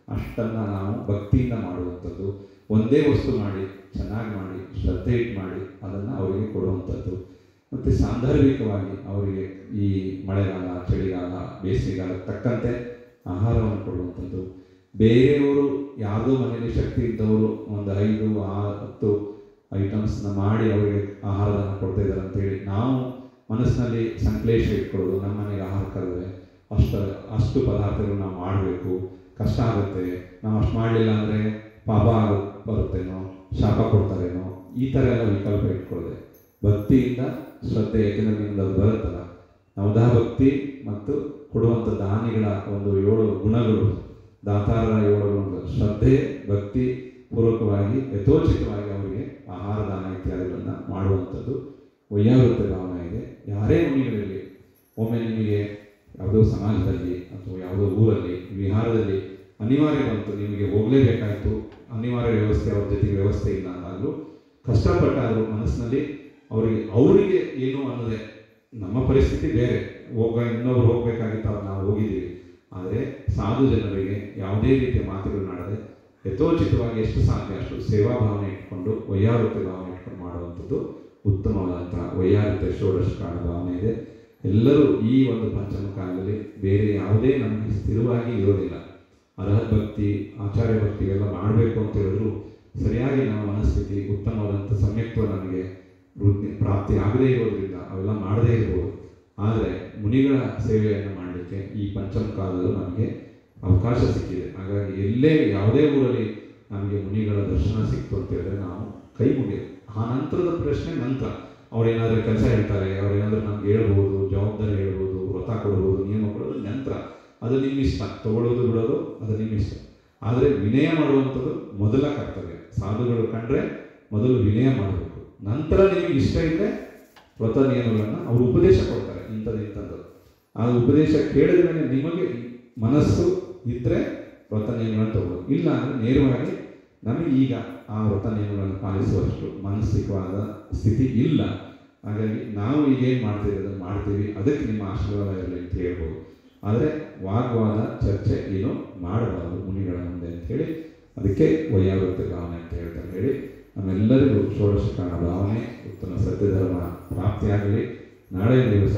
Speaker 1: ಅಷ್ಟನ್ನು ನಾವು ಭಕ್ತಿಯಿಂದ ಮಾಡುವಂಥದ್ದು ಒಂದೇ ವಸ್ತು ಮಾಡಿ ಚೆನ್ನಾಗಿ ಮಾಡಿ ಶ್ರದ್ಧೆ ಇಟ್ಟು ಮಾಡಿ ಅದನ್ನು ಅವರಿಗೆ ಕೊಡುವಂಥದ್ದು ಮತ್ತು ಸಾಂದರ್ಭಿಕವಾಗಿ ಅವರಿಗೆ ಈ ಮಳೆಗಾಲ ಚಳಿಗಾಲ ಬೇಸಿಗೆಗಾಲ ತಕ್ಕಂತೆ ಆಹಾರವನ್ನು ಕೊಡುವಂಥದ್ದು ಬೇರೆಯವರು ಯಾವುದೋ ಮನೆಯಲ್ಲಿ ಶಕ್ತಿ ಇದ್ದವರು ಒಂದು ಐದು ಆರು ಹತ್ತು ಐಟಮ್ಸ್ನ ಮಾಡಿ ಅವರಿಗೆ ಆಹಾರವನ್ನು ಕೊಡ್ತಾ ಇದ್ದಾರೆ ಅಂತೇಳಿ ನಾವು ಮನಸ್ಸಿನಲ್ಲಿ ಸಂಕ್ಲೇಶ ಇಟ್ಕೊಳ್ಳೋದು ನಮ್ಮ ಮನೆಗೆ ಆಹಾರ ಕರೆದ್ರೆ ಅಷ್ಟು ಅಷ್ಟು ಪದಾರ್ಥಗಳು ನಾವು ಮಾಡಬೇಕು ಕಷ್ಟ ಆಗುತ್ತೆ ನಾವು ಅಷ್ಟು ಮಾಡಲಿಲ್ಲ ಅಂದರೆ ಪಾಪ ಆಗ ಬರುತ್ತೇನೋ ಶಾಪ ಕೊಡ್ತಾರೇನೋ ಈ ಥರ ಎಲ್ಲ ವಿಕಲ್ಪ ಇಟ್ಕೊಳ್ಳದೆ ಭಕ್ತಿಯಿಂದ ಶ್ರದ್ಧೆ ಯಾಕೆಂದರೆ ನಿಮ್ದು ಅದು ಬರುತ್ತಲ್ಲ ನವದಾ ಭಕ್ತಿ ಮತ್ತು ಕೊಡುವಂಥ ದಾನಿಗಳ ಒಂದು ಏಳು ಗುಣಗಳು ದಾತಾರರ ಏಳು ಗುಣಗಳು ಶ್ರದ್ಧೆ ಭಕ್ತಿ ಪೂರ್ವಕವಾಗಿ ಯಥೋಚಿತವಾಗಿ ಅವರಿಗೆ ಆಹಾರ ದಾನ ಇತ್ಯಾದಿಗಳನ್ನು ಮಾಡುವಂಥದ್ದು ವೈಯಾವೃತ್ತ ಭಾವನೆ ಇದೆ ಯಾರೇ ಮುನಿಗಳಿರಲಿ ಒಮ್ಮೆ ನಿಮಗೆ ಯಾವುದೋ ಸಮಾಜದಲ್ಲಿ ಅಥವಾ ಯಾವುದೋ ಊರಲ್ಲಿ ವಿಹಾರದಲ್ಲಿ ಅನಿವಾರ್ಯ ಬಂತು ನಿಮಗೆ ಹೋಗಲೇಬೇಕಾಯಿತು ಅನಿವಾರ್ಯ ವ್ಯವಸ್ಥೆ ಅವ್ರ ಜೊತೆಗೆ ವ್ಯವಸ್ಥೆ ಇಲ್ಲ ಅಂದಾಗಲೂ ಕಷ್ಟಪಟ್ಟಾದರೂ ಮನಸ್ಸಿನಲ್ಲಿ ಅವರಿಗೆ ಅವರಿಗೆ ಏನು ಅನ್ನೋದೇ ನಮ್ಮ ಪರಿಸ್ಥಿತಿ ಬೇರೆ ಹೋಗ ಇನ್ನೊಬ್ರು ಹೋಗಬೇಕಾಗಿತ್ತು ಅವ್ರು ನಾವು ಹೋಗಿದ್ದೀವಿ ಆದರೆ ಸಾಧು ಜನರಿಗೆ ಯಾವುದೇ ರೀತಿಯ ಮಾತುಗಳನ್ನಾಡದೆ ಯಥೋಚಿತವಾಗಿ ಎಷ್ಟು ಸಾಧ್ಯ ಅಷ್ಟು ಸೇವಾ ಭಾವನೆ ಇಟ್ಕೊಂಡು ವೈಯಾವೃತ್ತಿ ಭಾವನೆ ಇಟ್ಕೊಂಡು ಮಾಡುವಂಥದ್ದು ಉತ್ತಮವಾದಂತಹ ವೈಯಾವೃತ್ತಿ ಷೋಡಶಕಾಲ ಭಾವನೆ ಇದೆ ಎಲ್ಲರೂ ಈ ಒಂದು ಪಂಚಮ ಕಾಲದಲ್ಲಿ ಬೇರೆ ಯಾವುದೇ ನಮಗೆ ಸ್ಥಿರವಾಗಿ ಇರೋದಿಲ್ಲ ಅರ್ಹತ್ ಭಕ್ತಿ ಆಚಾರ್ಯ ಭಕ್ತಿ ಇವೆಲ್ಲ ಮಾಡಬೇಕು ಅಂತ ಹೇಳಿದ್ರು ಸರಿಯಾಗಿ ನಮ್ಮ ಮನಸ್ಥಿತಿ ಉತ್ತಮವಾದಂಥ ಸಮ್ಯಕ್ತ್ವ ನಮಗೆ ವೃದ್ಧಿ ಪ್ರಾಪ್ತಿ ಆಗದೇ ಇರೋದ್ರಿಂದ ಅವೆಲ್ಲ ಮಾಡದೇ ಇರ್ಬೋದು ಆದರೆ ಮುನಿಗಳ ಸೇವೆಯನ್ನು ಮಾಡಲಿಕ್ಕೆ ಈ ಪಂಚಮ ಕಾಲದಲ್ಲೂ ನಮಗೆ ಅವಕಾಶ ಸಿಕ್ಕಿದೆ ಹಾಗಾಗಿ ಎಲ್ಲೇ ಯಾವುದೇ ಊರಲ್ಲಿ ನಮಗೆ ಮುನಿಗಳ ದರ್ಶನ ಸಿಕ್ತು ಅಂತ ಹೇಳಿದ್ರೆ ನಾವು ಕೈ ಮುಗಿಯೋದು ಆ ನಂತರದ ಪ್ರಶ್ನೆ ನಂತರ ಅವ್ರೇನಾದರೂ ಕೆಲಸ ಹೇಳ್ತಾರೆ ಅವ್ರೇನಾದರೂ ನಮ್ಗೆ ಹೇಳ್ಬೋದು ಜವಾಬ್ದಾರಿ ಹೇಳ್ಬೋದು ವ್ರತ ಕೊಡ್ಬೋದು ನಿಯಮ ಕೊಡೋದು ನಂತರ ಅದು ನಿಮ್ಮ ಇಷ್ಟ ತಗೊಳ್ಳೋದು ಬಿಡೋದು ಅದು ನಿಮ್ಮ ಇಷ್ಟ ಆದರೆ ವಿನಯ ಮಾಡುವಂಥದ್ದು ಮೊದಲ ಕರ್ತವ್ಯ ಸಾಧುಗಳು ಕಂಡ್ರೆ ಮೊದಲು ವಿನಯ ಮಾಡಬೇಕು ನಂತರ ನಿಮಗೆ ಇಷ್ಟ ಇದ್ದರೆ ವ್ರತ ನಿಯಮಗಳನ್ನು ಅವರು ಉಪದೇಶ ಕೊಡ್ತಾರೆ ಇಂಥದ್ದು ಇಂಥದ್ದು ಆ ಉಪದೇಶ ಕೇಳಿದ ಮೇಲೆ ನಿಮಗೆ ಮನಸ್ಸು ಇದ್ದರೆ ವ್ರತ ನಿಯಮಗಳನ್ನು ತಗೊಳ್ಳೋದು ಇಲ್ಲ ಅಂದರೆ ನೇರವಾಗಿ ನಮಗೆ ಈಗ ಆ ವ್ರತ ನಿಯಮಗಳನ್ನು ಪಾಲಿಸುವಷ್ಟು ಮಾನಸಿಕವಾದ ಸ್ಥಿತಿ ಇಲ್ಲ ಹಾಗಾಗಿ ನಾವು ಈಗೇನು ಮಾಡ್ತೀವಿ ಅದನ್ನು ಮಾಡ್ತೀವಿ ಅದಕ್ಕೆ ನಿಮ್ಮ ಆಶೀರ್ವಾದ ಇರಲಿ ಅಂತ ಹೇಳ್ಬೋದು ಆದರೆ ವಾಗ್ವಾದ ಚರ್ಚೆ ಏನು ಮಾಡಬಾರದು ಮುನಿಗಳ ಮುಂದೆ ಅಂತ ಹೇಳಿ ಅದಕ್ಕೆ ವೈಯಾವೃತ್ತಿ ಭಾವನೆ ಅಂತ ಹೇಳ್ತಾರೆ ಹೇಳಿ ನಮ್ಮೆಲ್ಲರಿಗೂ ಷೋಡಶಕಾಲ ಭಾವನೆ ಉತ್ತಮ ಸತ್ಯಧರ್ಮ ಪ್ರಾಪ್ತಿಯಾಗಲಿ ನಾಳೆ ದಿವಸ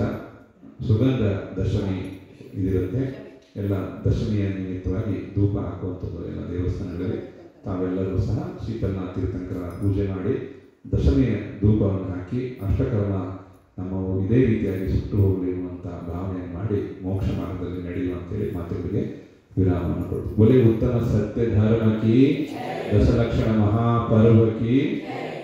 Speaker 1: ಸುಗಂಧ ದಶಮಿ ಇದಿರುತ್ತೆ ಎಲ್ಲ ದಶಮಿಯ ನಿಮಿತ್ತವಾಗಿ ಧೂಪ ಹಾಕುವಂಥದ್ದು ಎಲ್ಲ ದೇವಸ್ಥಾನಗಳಲ್ಲಿ ತಾವೆಲ್ಲರೂ ಸಹ ಶೀತಲನಾಥ ತೀರ್ಥಂಕರ ಪೂಜೆ ಮಾಡಿ ದಶಮಿಯ ಧೂಪವನ್ನು ಹಾಕಿ ಅಷ್ಟಕರ್ಮ ನಮ್ಮವು ಇದೇ ರೀತಿಯಾಗಿ ಸುಟ್ಟು ಹೋಗಲಿ ಎನ್ನುವಂಥ ಭಾವನೆಯನ್ನು ಮಾಡಿ ಮೋಕ್ಷ ಮಾರ್ಗದಲ್ಲಿ ನಡೆಯುವಂತೇಳಿ ಮಾತುಗಳಿಗೆ ವಿರಾಮವನ್ನು ಕೊಡ್ತೀವಿ ಒಲೆ ಉತ್ತಮ ಸತ್ಯ ಧರ್ಮ ಕಿ ದಶಲಕ್ಷಣ ಮಹಾಪರ್ವ ಕಿ